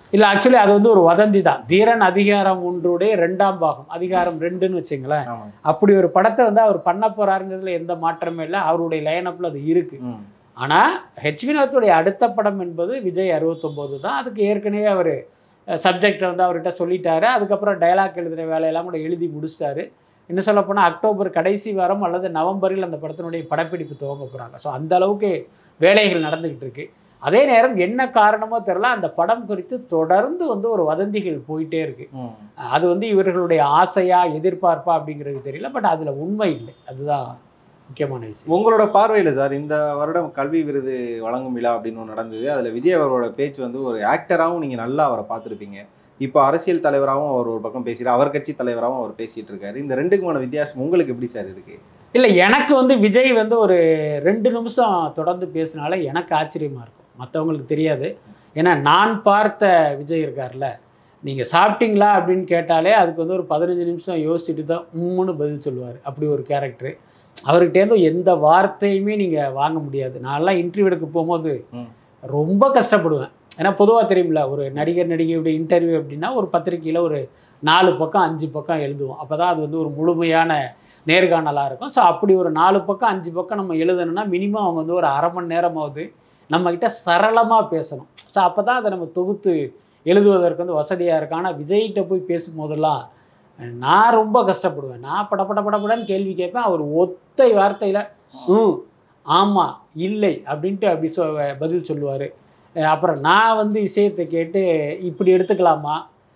இல்லை ஆக்சுவலி அது வந்து ஒரு வதந்தி தான் தீரன் அதிகாரம் ஒன்றுடைய ரெண்டாம் பாகம் அதிகாரம் ரெண்டுன்னு வச்சுங்களேன் ஆமாம் அப்படி ஒரு படத்தை வந்து அவர் பண்ண போறாருங்கிறதுல எந்த மாற்றமே இல்லை அவருடைய லைனப்பில் அது இருக்கு ம் ஆனால் ஹெச் வினோத்துடைய அடுத்த படம் என்பது விஜய் அறுபத்தொம்போது தான் அதுக்கு ஏற்கனவே அவர் சப்ஜெக்டை வந்து அவர்கிட்ட சொல்லிட்டாரு அதுக்கப்புறம் டயலாக் எழுதுகிற வேலையெல்லாம் கூட எழுதி முடிச்சிட்டாரு இன்னும் சொல்லப்போனால் அக்டோபர் கடைசி வாரம் அல்லது நவம்பரில் அந்த படத்தினுடைய படப்பிடிப்பு துவங்க போகிறாங்க ஸோ அந்த அளவுக்கு வேலைகள் நடந்துக்கிட்டு இருக்கு அதே நேரம் என்ன காரணமோ தெரில அந்த படம் குறித்து தொடர்ந்து வந்து ஒரு வதந்திகள் போயிட்டே இருக்கு ம் அது வந்து இவர்களுடைய ஆசையா எதிர்பார்ப்பா அப்படிங்கிறது தெரியல பட் அதில் உண்மை இல்லை அதுதான் முக்கியமான விஷயம் உங்களோட பார்வையில் சார் இந்த வருடம் கல்வி விருது வழங்கும் விழா அப்படின்னு ஒன்று நடந்தது அதில் விஜய் அவரோட பேச்சு வந்து ஒரு ஆக்டராகவும் நீங்கள் நல்லா அவரை பார்த்துருப்பீங்க இப்போ அரசியல் தலைவராகவும் அவர் ஒரு பக்கம் பேசுகிறார் அவர் கட்சி தலைவராகவும் அவர் பேசிட்டு இருக்காரு இந்த ரெண்டுக்குமான வித்தியாசம் உங்களுக்கு எப்படி சார் இருக்கு இல்லை எனக்கு வந்து விஜய் வந்து ஒரு ரெண்டு நிமிஷம் தொடர்ந்து பேசினாலே எனக்கு ஆச்சரியமாக இருக்கும் மற்றவங்களுக்கு தெரியாது ஏன்னா நான் பார்த்த விஜய் இருக்கார்ல நீங்கள் சாப்பிட்டீங்களா அப்படின்னு கேட்டாலே அதுக்கு வந்து ஒரு பதினஞ்சு நிமிஷம் யோசிச்சுட்டு தான் உம்முன்னு பதில் சொல்லுவார் அப்படி ஒரு கேரக்டர் அவர்கிட்டேருந்து எந்த வார்த்தையுமே நீங்கள் வாங்க முடியாது நான்லாம் இன்டர்வியூ எடுக்க போகும்போது ம். ரொம்ப கஷ்டப்படுவேன் ஏன்னா பொதுவாக தெரியும்ல ஒரு நடிகர் நடிகையுடைய இன்டர்வியூ அப்படின்னா ஒரு பத்திரிக்கையில் ஒரு நாலு பக்கம் அஞ்சு பக்கம் எழுதுவோம் அப்போ தான் அது வந்து ஒரு முழுமையான நேர்காணலாக இருக்கும் ஸோ அப்படி ஒரு நாலு பக்கம் அஞ்சு பக்கம் நம்ம எழுதணும்னா மினிமம் அவங்க வந்து ஒரு அரை மணி நேரமாவது நம்மக்கிட்ட சரளமாக பேசணும் ஸோ அப்போ தான் அதை நம்ம தொகுத்து எழுதுவதற்கு வந்து வசதியாக இருக்கும் ஆனால் விஜய்கிட்ட போய் பேசும்போதெல்லாம் நான் ரொம்ப கஷ்டப்படுவேன் நான் பட பட படப்படன்னு கேள்வி கேட்பேன் அவர் ஒத்தை வார்த்தையில் ம் ஆமாம் இல்லை அப்படின்ட்டு அப்படி சொ பதில் சொல்லுவார் அப்புறம் நான் வந்து விஷயத்தை கேட்டு இப்படி எடுத்துக்கலாமா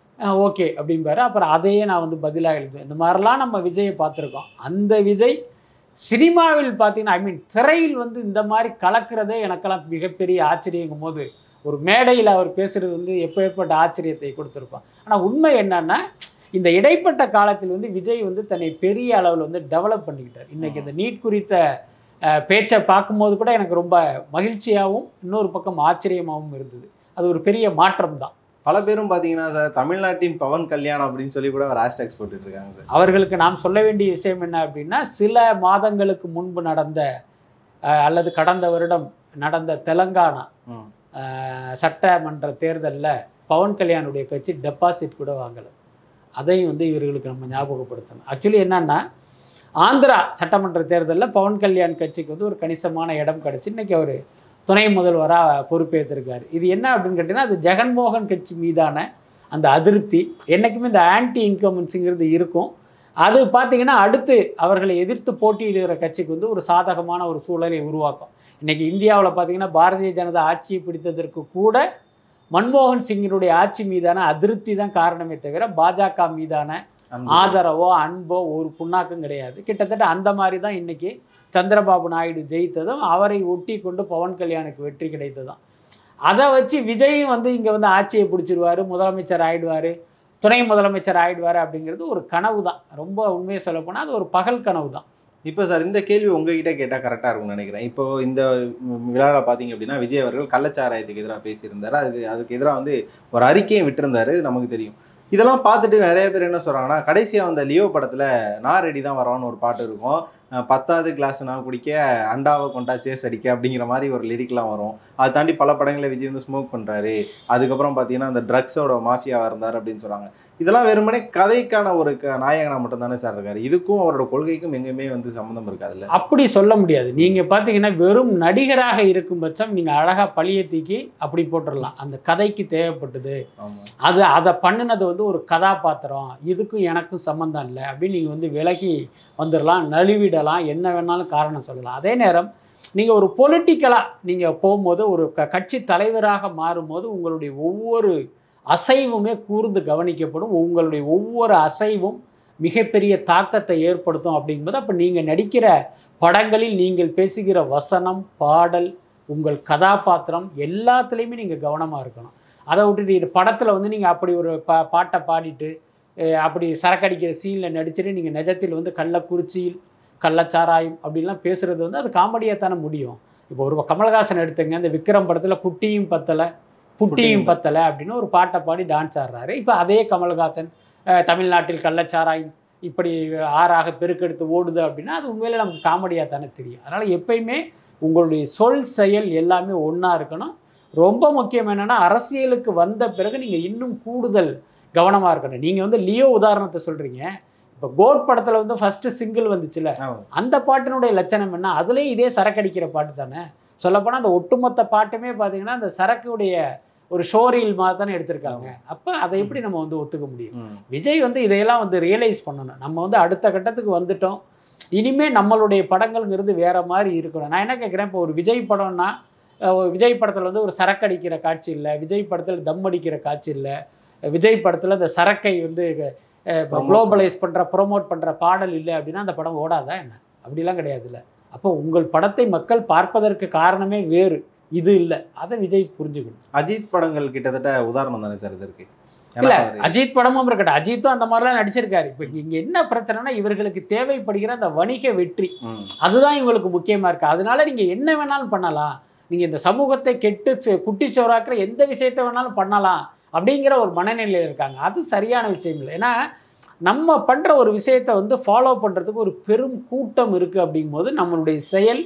ஓகே அப்படிம்பாரு அப்புறம் அதையே நான் வந்து பதிலாக எழுதுவேன் இந்த மாதிரிலாம் நம்ம விஜயை பார்த்துருக்கோம் அந்த விஜய் சினிமாவில் பார்த்தீங்கன்னா ஐ மீன் திரையில் வந்து இந்த மாதிரி கலக்கிறதே எனக்கெல்லாம் மிகப்பெரிய ஆச்சரியங்கும் போது ஒரு மேடையில் அவர் பேசுகிறது வந்து எப்பேற்பட்ட ஆச்சரியத்தை கொடுத்துருக்கோம் ஆனால் உண்மை என்னன்னா இந்த இடைப்பட்ட காலத்தில் வந்து விஜய் வந்து தன்னை பெரிய அளவில் வந்து டெவலப் பண்ணிக்கிட்டார் இன்னைக்கு இந்த நீட் குறித்த அஹ், பேச்சை பார்க்கும்போது கூட எனக்கு ரொம்ப மகிழ்ச்சியாகவும் இன்னொரு பக்கம் ஆச்சரியமாகவும் இருந்தது அது ஒரு பெரிய மாற்றம் தான் பல பேரும் பார்த்தீங்கன்னா சார் தமிழ்நாட்டின் பவன் கல்யாணம் அப்படின்னு சொல்லி கூட ஒரு ஹேஷ்டேக்ஸ் போட்டுட்டு இருக்காங்க சார் அவர்களுக்கு நாம் சொல்ல வேண்டிய விஷயம் என்ன அப்படின்னா சில மாதங்களுக்கு முன்பு நடந்த அஹ், அல்லது கடந்த வருடம் நடந்த தெலங்கானா ம் அஹ், சட்டமன்ற தேர்தலில் பவன் கல்யாணுடைய கட்சி டெபாசிட் கூட வாங்கலை அதையும் வந்து இவர்களுக்கு நம்ம ஞாபகப்படுத்தணும் ஆக்சுவலி என்னன்னா ஆந்திரா சட்டமன்ற தேர்தலில் பவன் கல்யாண் கட்சிக்கு வந்து ஒரு கணிசமான இடம் கிடச்சி இன்னைக்கு அவர் துணை முதல்வராக பொறுப்பேற்றிருக்காரு இது என்ன அப்படின்னு கேட்டிங்கன்னா அது ஜெகன்மோகன் கட்சி மீதான அந்த அதிருப்தி என்றைக்குமே இந்த ஆன்டி இன்கமன்ஸுங்கிறது இருக்கும் அது பார்த்தீங்கன்னா அடுத்து அவர்களை எதிர்த்து போட்டியிடுகிற கட்சிக்கு வந்து ஒரு சாதகமான ஒரு சூழலை உருவாக்கும் இன்னைக்கு இந்தியாவில் பார்த்தீங்கன்னா பாரதிய ஜனதா ஆட்சியை பிடித்ததற்கு கூட மன்மோகன் சிங்கினுடைய ஆட்சி மீதான அதிருப்தி தான் காரணமே தவிர பாஜக மீதான அன்பு. ஆதரவோ அன்போ ஒரு புண்ணாக்கும் கிடையாது கிட்டத்தட்ட அந்த மாதிரி தான் இன்னைக்கு சந்திரபாபு நாயுடு ஜெயித்ததும் அவரை ஒட்டி கொண்டு பவன் கல்யாணுக்கு வெற்றி கிடைத்ததும் அதை வச்சு விஜயும் வந்து இங்கே வந்து ஆட்சியை பிடிச்சிருவாரு முதலமைச்சர் ஆயிடுவார் துணை முதலமைச்சர் ஆயிடுவார் அப்படிங்கிறது ஒரு கனவு தான் ரொம்ப உண்மையை சொல்லப்போனால் அது ஒரு பகல் கனவு தான் இப்போ சார் இந்த கேள்வி உங்ககிட்ட கேட்டால் கரெக்டாக இருக்கும்னு நினைக்கிறேன் இப்போ இந்த விழாவில் பார்த்தீங்க அப்படின்னா விஜய் அவர்கள் கள்ளச்சாராயத்துக்கு எதிராக பேசியிருந்தாரு அதுக்கு அதுக்கு எதிராக வந்து ஒரு அறிக்கையும் விட்டிருந்தாரு இது நமக்கு தெரியும் இதெல்லாம் பார்த்துட்டு நிறைய பேர் என்ன சொல்கிறாங்கன்னா கடைசியாக வந்த லியோ படத்தில் நான் ரெடி தான் வரோன்னு ஒரு பாட்டு இருக்கும் அஹ் பத்தாவது கிளாஸ் நான் குடிக்க அண்டாவை கொண்டா சேஸ் அடிக்க அப்படிங்கிற மாதிரி ஒரு லிரிக்லாம் வரும் அதை தாண்டி பல படங்களில் விஜய் வந்து ஸ்மோக் பண்ணுறாரு அதுக்கப்புறம் பார்த்தீங்கன்னா அந்த ட்ரக்ஸோட மாஃபியாவாக இருந்தார் அப்படின்னு சொல்கிறாங்க இதெல்லாம் வெறுமனே கதைக்கான ஒரு க- நாயகனா மட்டும் தானே சார் இருக்காரு இதுக்கும் அவரோட கொள்கைக்கும் எங்கேயுமே வந்து சம்மந்தம் இருக்காதுல்ல அப்படி சொல்ல முடியாது நீங்கள் பார்த்தீங்கன்னா வெறும் நடிகராக இருக்கும் பட்சம் நீங்கள் அழகாக பழிய தூக்கி அப்படி போட்டுடலாம் அந்த கதைக்கு தேவைப்பட்டது ஆமா அது அதை பண்ணினது வந்து ஒரு கதாபாத்திரம் இதுக்கும் எனக்கும் சம்மந்தம் இல்லை அப்படின்னு நீங்கள் வந்து விலகி வந்துடலாம் நழுவிடலாம் என்ன வேணாலும் காரணம் சொல்லலாம் அதே நேரம் நீங்கள் ஒரு பொலிட்டிக்கலாக நீங்கள் போகும்போது ஒரு க கட்சி தலைவராக மாறும்போது உங்களுடைய ஒவ்வொரு அசைவுமே கூர்ந்து கவனிக்கப்படும் உங்களுடைய ஒவ்வொரு அசைவும் மிகப்பெரிய தாக்கத்தை ஏற்படுத்தும் அப்படிங்கும்போது அப்போ நீங்கள் நடிக்கிற படங்களில் நீங்கள் பேசுகிற வசனம் பாடல் உங்கள் கதாபாத்திரம் எல்லாத்துலேயுமே நீங்கள் கவனமாக இருக்கணும் அதை விட்டுட்டு இது படத்தில் வந்து நீங்கள் அப்படி ஒரு பா பாட்டை பாடிட்டு அஹ் அப்படி சரக்கடிக்கிற சீனில் நடிச்சுட்டு நீங்கள் நிஜத்தில் வந்து கள்ளக்குறிச்சியில் கள்ளச்சாராயம் அப்படின்லாம் பேசுகிறது வந்து அது காமெடியாக தானே முடியும் இப்போ ஒரு கமலஹாசன் எடுத்துங்க இந்த விக்ரம் படத்தில் குட்டியும் பத்தலை புட்டியும் புட்டியும் பத்தலை அப்படின்னு ஒரு பாட்டை பாடி டான்ஸ் ஆடுறாரு இப்போ அதே கமலஹாசன் அஹ் தமிழ்நாட்டில் கள்ளச்சாராயம் இப்படி ஆறாக பெருக்கெடுத்து ஓடுது அப்படின்னா அது உண்மையிலே நமக்கு காமெடியாக தானே தெரியும் அதனால் எப்பயுமே உங்களுடைய சொல் செயல் எல்லாமே ஒன்றா இருக்கணும் ரொம்ப முக்கியம் என்னன்னா அரசியலுக்கு வந்த பிறகு நீங்கள் இன்னும் கூடுதல் கவனமாக இருக்கணும் நீங்கள் வந்து லியோ உதாரணத்தை சொல்கிறீங்க இப்போ கோட் படத்தில் வந்து ஃபஸ்ட்டு சிங்கிள் வந்துச்சுல ஆமா. அந்த பாட்டினுடைய லட்சணம் என்ன அதுலேயும் இதே சரக்கடிக்கிற பாட்டு தானே சொல்லப்போனால் அந்த ஒட்டுமொத்த பாட்டுமே பார்த்தீங்கன்னா அந்த சரக்குடைய ஒரு ஷோரீல் மாதிரி தானே எடுத்திருக்காங்க அப்போ அதை எப்படி நம்ம வந்து ஒத்துக்க முடியும் ம். விஜய் வந்து இதையெல்லாம் வந்து ரியலைஸ் பண்ணணும் நம்ம வந்து அடுத்த கட்டத்துக்கு வந்துட்டோம் இனிமே நம்மளுடைய படங்கள்ங்கிறது வேற மாதிரி இருக்கணும் நான் என்ன கேட்குறேன் இப்போ ஒரு விஜய் படம்னா அஹ், ஒரு விஜய் படத்தில் வந்து ஒரு சரக்கு அடிக்கிற காட்சி இல்லை விஜய் படத்தில் தம் அடிக்கிற காட்சி இல்லை விஜய் படத்தில் இந்த சரக்கை வந்து Promote குளோபலைஸ் பண்ணுற ப்ரோமோட் பண்ணுற பாடல் இல்லை அப்படின்னா அந்த படம் ஓடாதா என்ன அப்படிலாம் கிடையாதுல்ல அப்போ உங்கள் படத்தை மக்கள் பார்ப்பதற்கு காரணமே வேறு இது இல்லை அதை விஜய் புரிஞ்சுக்கணும் அஜித் படங்கள் கிட்டத்தட்ட உதாரணம் தானே சார் இது இருக்கு இல்ல ஏன்னா அது- அஜித் படமும் இருக்கட்டும் அஜித்தும் அந்த மாதிரிலாம் நடிச்சிருக்காரு இப்போ இங்க என்ன பிரச்சனைனா இவர்களுக்கு தேவைப்படுகிற அந்த வணிக வெற்றி ம். அதுதான் இவங்களுக்கு முக்கியமா இருக்கு அதனால நீங்க என்ன வேணாலும் பண்ணலாம் நீங்க இந்த சமூகத்தை கெட்டு ச- குட்டிச்சோறாக்குற எந்த விஷயத்தை வேணாலும் பண்ணலாம் அப்படிங்கிற ஒரு மனநிலையில் இருக்காங்க அது சரியான விஷயம் இல்லை ஏன்னா நம்ம பண்ற ஒரு விஷயத்தை வந்து ஃபாலோ பண்றதுக்கு ஒரு பெரும் கூட்டம் இருக்கு அப்படிங்கும்போது நம்மளுடைய செயல்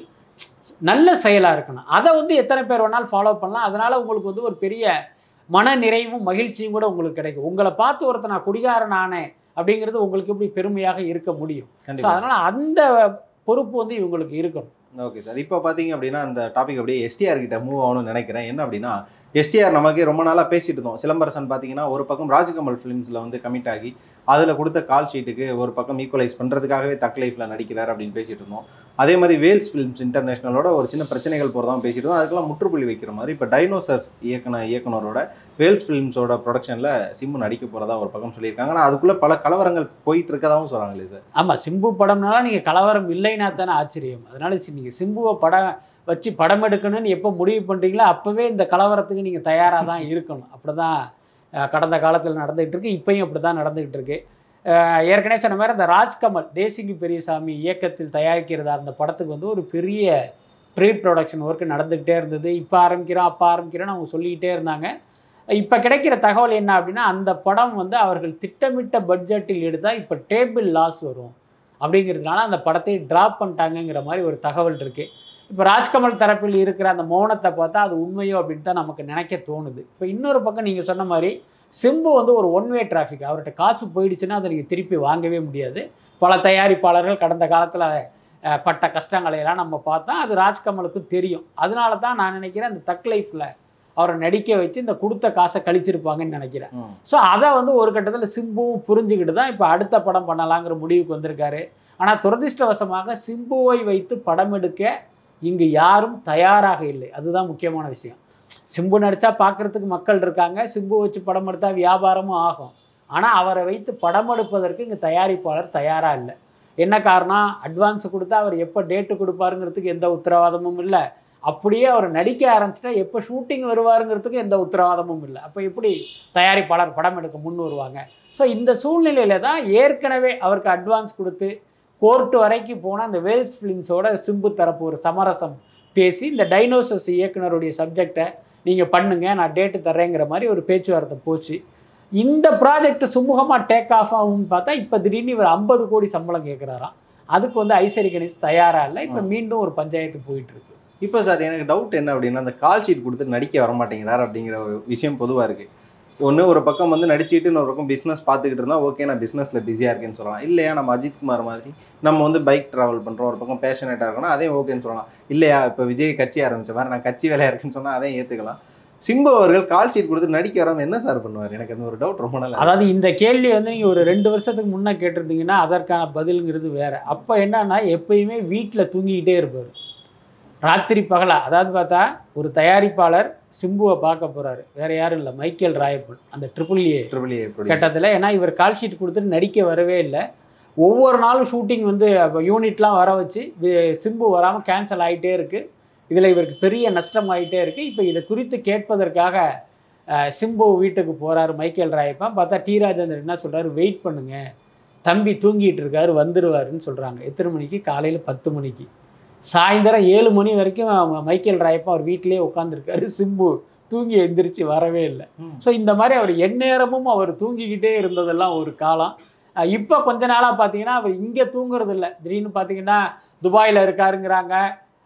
நல்ல செயலா இருக்கணும் அதை வந்து எத்தனை பேர் வேணாலும் ஃபாலோ பண்ணலாம் அதனால உங்களுக்கு வந்து ஒரு பெரிய மன நிறைவும் மகிழ்ச்சியும் கூட உங்களுக்கு கிடைக்கும் உங்களை பார்த்து ஒருத்தர் நான் குடிகாரன் ஆனேன் அப்படிங்கிறது உங்களுக்கு எப்படி பெருமையாக இருக்க முடியும் ஸோ கண்டிப்பா அதனால அந்த பொறுப்பு வந்து இவங்களுக்கு இருக்கணும் ஓகே சார் இப்போ பார்த்தீங்க அப்படின்னா அந்த டாபிக் அப்படியே எஸ்டிஆர் கிட்ட மூவ் ஆகணும்னு நினைக்கிறேன் என்ன அப்படின்னா எஸ்டிஆர் நமக்கே ரொம்ப நாளாக பேசிட்டு இருந்தோம் சிலம்பரசன் பார்த்தீங்கன்னா ஒரு பக்கம் ராஜ்கமல் ஃபிலிம்ஸில் வந்து கமிட் ஆகி அதில் கொடுத்த கால் ஷீட்டுக்கு ஒரு பக்கம் ஈக்குவலைஸ் பண்ணுறதுக்காகவே தக் லைஃப்பில் நடிக்கிறார் அப்படின்னு பேசிட்டு இருந்தோம் அதே மாதிரி வேல்ஸ் ஃபிலிம்ஸ் இன்டர்நேஷனலோட ஒரு சின்ன பிரச்சனைகள் போகிறதாவும் பேசிட்டு இருந்தோம் அதுக்கெல்லாம் முற்றுப்புள்ளி வைக்கிற மாதிரி இப்போ டைனோசர்ஸ் இயக்குன இயக்குனரோட வேல்ஸ் ஃபிலிம்ஸோட ப்ரொடக்ஷனில் சிம்மு நடிக்க போகிறதா ஒரு பக்கம் சொல்லியிருக்காங்க ஆனால் அதுக்குள்ளே பல கலவரங்கள் போயிட்டு இருக்கதாவும் சொல்கிறாங்களே சார் ஆமாம் சிம்பு படம்னால நீங்கள் கலவரம் இல்லைன்னா தானே ஆச்சரியம் அதனால நீங்கள் சிம்புவை படம் வச்சு படம் எடுக்கணும்னு எப்போ முடிவு பண்ணுறீங்களோ அப்போவே இந்த கலவரத்துக்கு நீங்கள் தயாராக தான் இருக்கணும் அப்படி தான் கடந்த காலத்தில் நடந்துகிட்டு இருக்கு இப்பயும் அப்படி தான் நடந்துகிட்டு இருக்கு அஹ் ஏற்கனவே சொன்ன மாதிரி அந்த ராஜ்கமல் தேசிங்கி பெரியசாமி இயக்கத்தில் தயாரிக்கிறதா அந்த படத்துக்கு வந்து ஒரு பெரிய ப்ரீ ப்ரொடக்ஷன் ஒர்க் நடந்துக்கிட்டே இருந்தது இப்போ ஆரம்பிக்கிறோம் அப்போ ஆரம்பிக்கிறோம்னு அவங்க சொல்லிக்கிட்டே இருந்தாங்க இப்போ கிடைக்கிற தகவல் என்ன அப்படின்னா அந்த படம் வந்து அவர்கள் திட்டமிட்ட பட்ஜெட்டில் எடுத்தால் இப்போ டேபிள் லாஸ் வரும் அப்படிங்கிறதுனால அந்த படத்தை ட்ராப் பண்ணிட்டாங்கங்கிற மாதிரி ஒரு தகவல் இருக்குது இப்போ ராஜ்கமல் தரப்பில் இருக்கிற அந்த மௌனத்தை பார்த்தா அது உண்மையோ அப்படின்னு தான் நமக்கு நினைக்க தோணுது இப்போ இன்னொரு பக்கம் நீங்கள் சொன்ன மாதிரி சிம்பு வந்து ஒரு ஒன் வே டிராஃபிக் அவர்கிட்ட காசு போயிடுச்சுன்னா அதை நீங்கள் திருப்பி வாங்கவே முடியாது பல தயாரிப்பாளர்கள் கடந்த காலத்தில் பட்ட கஷ்டங்களை எல்லாம் நம்ம பார்த்தா அது ராஜ்கமலுக்கும் தெரியும் அதனால தான் நான் நினைக்கிறேன் அந்த தக் லைஃப்பில் அவரை நடிக்க வச்சு இந்த கொடுத்த காசை கழிச்சிருப்பாங்கன்னு நினைக்கிறேன் ம். ஸோ அதை வந்து ஒரு கட்டத்தில் சிம்புவும் புரிஞ்சுக்கிட்டு தான் இப்போ அடுத்த படம் பண்ணலாங்கிற முடிவுக்கு வந்திருக்காரு ஆனால் துரதிர்ஷ்டவசமாக சிம்புவை வைத்து படம் எடுக்க இங்கு யாரும் தயாராக இல்லை அதுதான் முக்கியமான விஷயம் சிம்பு நடித்தா பார்க்குறதுக்கு மக்கள் இருக்காங்க சிம்பு வச்சு படம் எடுத்தால் வியாபாரமும் ஆகும் ஆனால் அவரை வைத்து படம் எடுப்பதற்கு இங்கே தயாரிப்பாளர் தயாராக இல்லை என்ன காரணம் அட்வான்ஸ் கொடுத்தா அவர் எப்போ டேட்டு கொடுப்பாருங்கிறதுக்கு எந்த உத்தரவாதமும் இல்லை அப்படியே அவர் நடிக்க ஆரம்பிச்சிட்டா எப்போ ஷூட்டிங் வருவாருங்கிறதுக்கு எந்த உத்தரவாதமும் இல்லை அப்போ எப்படி தயாரிப்பாளர் படம் எடுக்க முன் வருவாங்க ஸோ இந்த சூழ்நிலையில தான் ஏற்கனவே அவருக்கு அட்வான்ஸ் கொடுத்து கோர்ட்டு வரைக்கும் போனால் அந்த வேல்ஸ் ஃபிலிம்ஸோட சிம்பு தரப்பு ஒரு சமரசம் பேசி இந்த டைனோசஸ் இயக்குனருடைய சப்ஜெக்டை நீங்கள் பண்ணுங்க நான் டேட்டு தர்றேங்கிற மாதிரி ஒரு பேச்சுவார்த்தை போச்சு இந்த ப்ராஜெக்ட் சுமூகமாக டேக் ஆஃப் ஆகும்னு பார்த்தா இப்போ திடீர்னு இவர் ஐம்பது கோடி சம்பளம் கேட்குறாராம் அதுக்கு வந்து ஐசரி கணேஷ் தயாராக இல்லை இப்போ மீண்டும் ஒரு பஞ்சாயத்து போயிட்டு இருக்கு இப்போ சார் எனக்கு டவுட் என்ன அப்படின்னா அந்த கால் ஷீட் கொடுத்து நடிக்க வர மாட்டேங்கிறார் அப்படிங்கிற ஒரு விஷயம் பொதுவாக இருக்குது ஒன்று ஒரு பக்கம் வந்து நடிச்சிட்டு இன்னொரு பக்கம் பிஸ்னஸ் பார்த்துக்கிட்டு இருந்தால் ஓகே நான் பிஸ்னஸில் பிஸியாக இருக்கேன்னு சொல்லலாம் இல்லையா நம்ம அஜித் குமார் மாதிரி நம்ம வந்து பைக் ட்ராவல் பண்ணுறோம் ஒரு பக்கம் பேஷனேட்டாக இருக்கணும் அதே ஓகேன்னு சொல்லலாம் இல்லையா இப்போ விஜய் கட்சி ஆரம்பிச்ச மாதிரி நான் கட்சி வேலையாக இருக்குன்னு சொன்னால் அதையும் ஏற்றுக்கலாம் சிம்பு அவர்கள் கால் ஷீட் கொடுத்து நடிக்க வராமல் என்ன சார் பண்ணுவார் எனக்கு அந்த ஒரு டவுட் ரொம்ப நாள் அதாவது இந்த கேள்வி வந்து நீங்கள் ஒரு ரெண்டு வருஷத்துக்கு முன்னே கேட்டிருந்தீங்கன்னா அதற்கான பதிலுங்கிறது வேற அப்போ என்னன்னா எப்பயுமே வீட்டில் தூங்கிக்கிட்டே இருப்பார் ராத்திரி பகலா அதாவது பார்த்தா ஒரு தயாரிப்பாளர் சிம்புவை பார்க்க போறாரு வேற யாரும் இல்லை மைக்கேல் ராயப்பன் அந்த ட்ரிபிள் ஏ ட்ரிபிள் ஏ கட்டத்தில் ஏன்னா இவர் கால் ஷீட் கொடுத்துட்டு நடிக்க வரவே இல்லை ஒவ்வொரு நாளும் ஷூட்டிங் வந்து யூனிட்லாம் வர வச்சு வி- சிம்பு வராமல் கேன்சல் ஆகிட்டே இருக்குது இதில் இவருக்கு பெரிய நஷ்டம் ஆகிட்டே இருக்குது இப்போ இதை குறித்து கேட்பதற்காக அஹ், சிம்பு வீட்டுக்கு போகிறாரு மைக்கேல் ராயப்பன் பார்த்தா டி ராஜேந்தர் என்ன சொல்கிறாரு வெயிட் பண்ணுங்க தம்பி தூங்கிட்டு இருக்காரு வந்துருவாருன்னு சொல்கிறாங்க எத்தனை மணிக்கு காலையில் பத்து மணிக்கு சாயந்தரம் ஏழு மணி வரைக்கும் அவங்க மைக்கேல் ராயப்பன் அவர் வீட்டிலேயே உட்காந்துருக்காரு சிம்பு தூங்கி எந்திரிச்சு வரவே இல்லை ஸோ இந்த மாதிரி அவர் எந்நேரமும் அவர் தூங்கிக்கிட்டே இருந்ததெல்லாம் ஒரு காலம் அஹ் இப்போ கொஞ்ச நாளாக பார்த்தீங்கன்னா அவர் இங்கே தூங்குறது இல்லை திடீர்னு பார்த்தீங்கன்னா துபாயில் இருக்காருங்கிறாங்க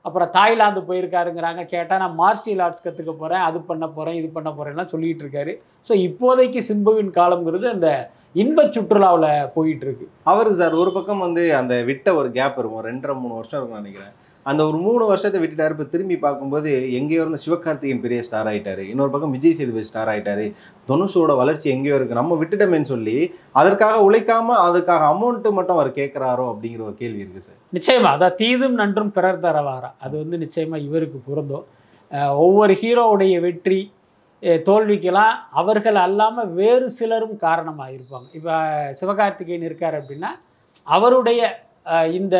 அப்புறம் தாய்லாந்து போயிருக்காருங்கிறாங்க கேட்டால் நான் மார்ஷியல் ஆர்ட்ஸ் கற்றுக்க போகிறேன் அது பண்ண போகிறேன் இது பண்ண போகிறேன்லாம் சொல்லிட்டு இருக்காரு ஸோ இப்போதைக்கு சிம்புவின் காலம்ங்கிறது அந்த இன்பச் சுற்றுலாவில் போயிட்டு இருக்கு அவருக்கு சார் ஒரு பக்கம் வந்து அந்த விட்ட ஒரு கேப் இருக்கும் ரெண்டரை மூணு வருஷம் இருக்கும்னு நினைக்கிறேன் அந்த ஒரு மூணு வருஷத்தை விட்டுட்டாரு இப்போ திரும்பி பார்க்கும்போது எங்கேயோ இருந்த சிவகார்த்திகேயன் பெரிய ஸ்டார் ஆயிட்டாரு இன்னொரு பக்கம் விஜய் சேதுபதி ஸ்டார் ஆயிட்டாரு தனுஷோட வளர்ச்சி எங்கேயோ இருக்கு நம்ம விட்டுட்டோமேன்னு சொல்லி அதற்காக உழைக்காம அதுக்காக அமௌண்ட் மட்டும் அவர் கேட்குறாரோ அப்படிங்கிற ஒரு கேள்வி இருக்கு சார் நிச்சயமா அதான் தீதும் நன்றும் பிறர் தரவாரா அது வந்து நிச்சயமா இவருக்கு பொருந்தும் அஹ் ஒவ்வொரு ஹீரோவுடைய வெற்றி அஹ் தோல்விக்கெல்லாம் அவர்கள் அல்லாமல் வேறு சிலரும் காரணமாக இருப்பாங்க இப்போ சிவகார்த்திகேயன் இருக்கார் அப்படின்னா அவருடைய அஹ், இந்த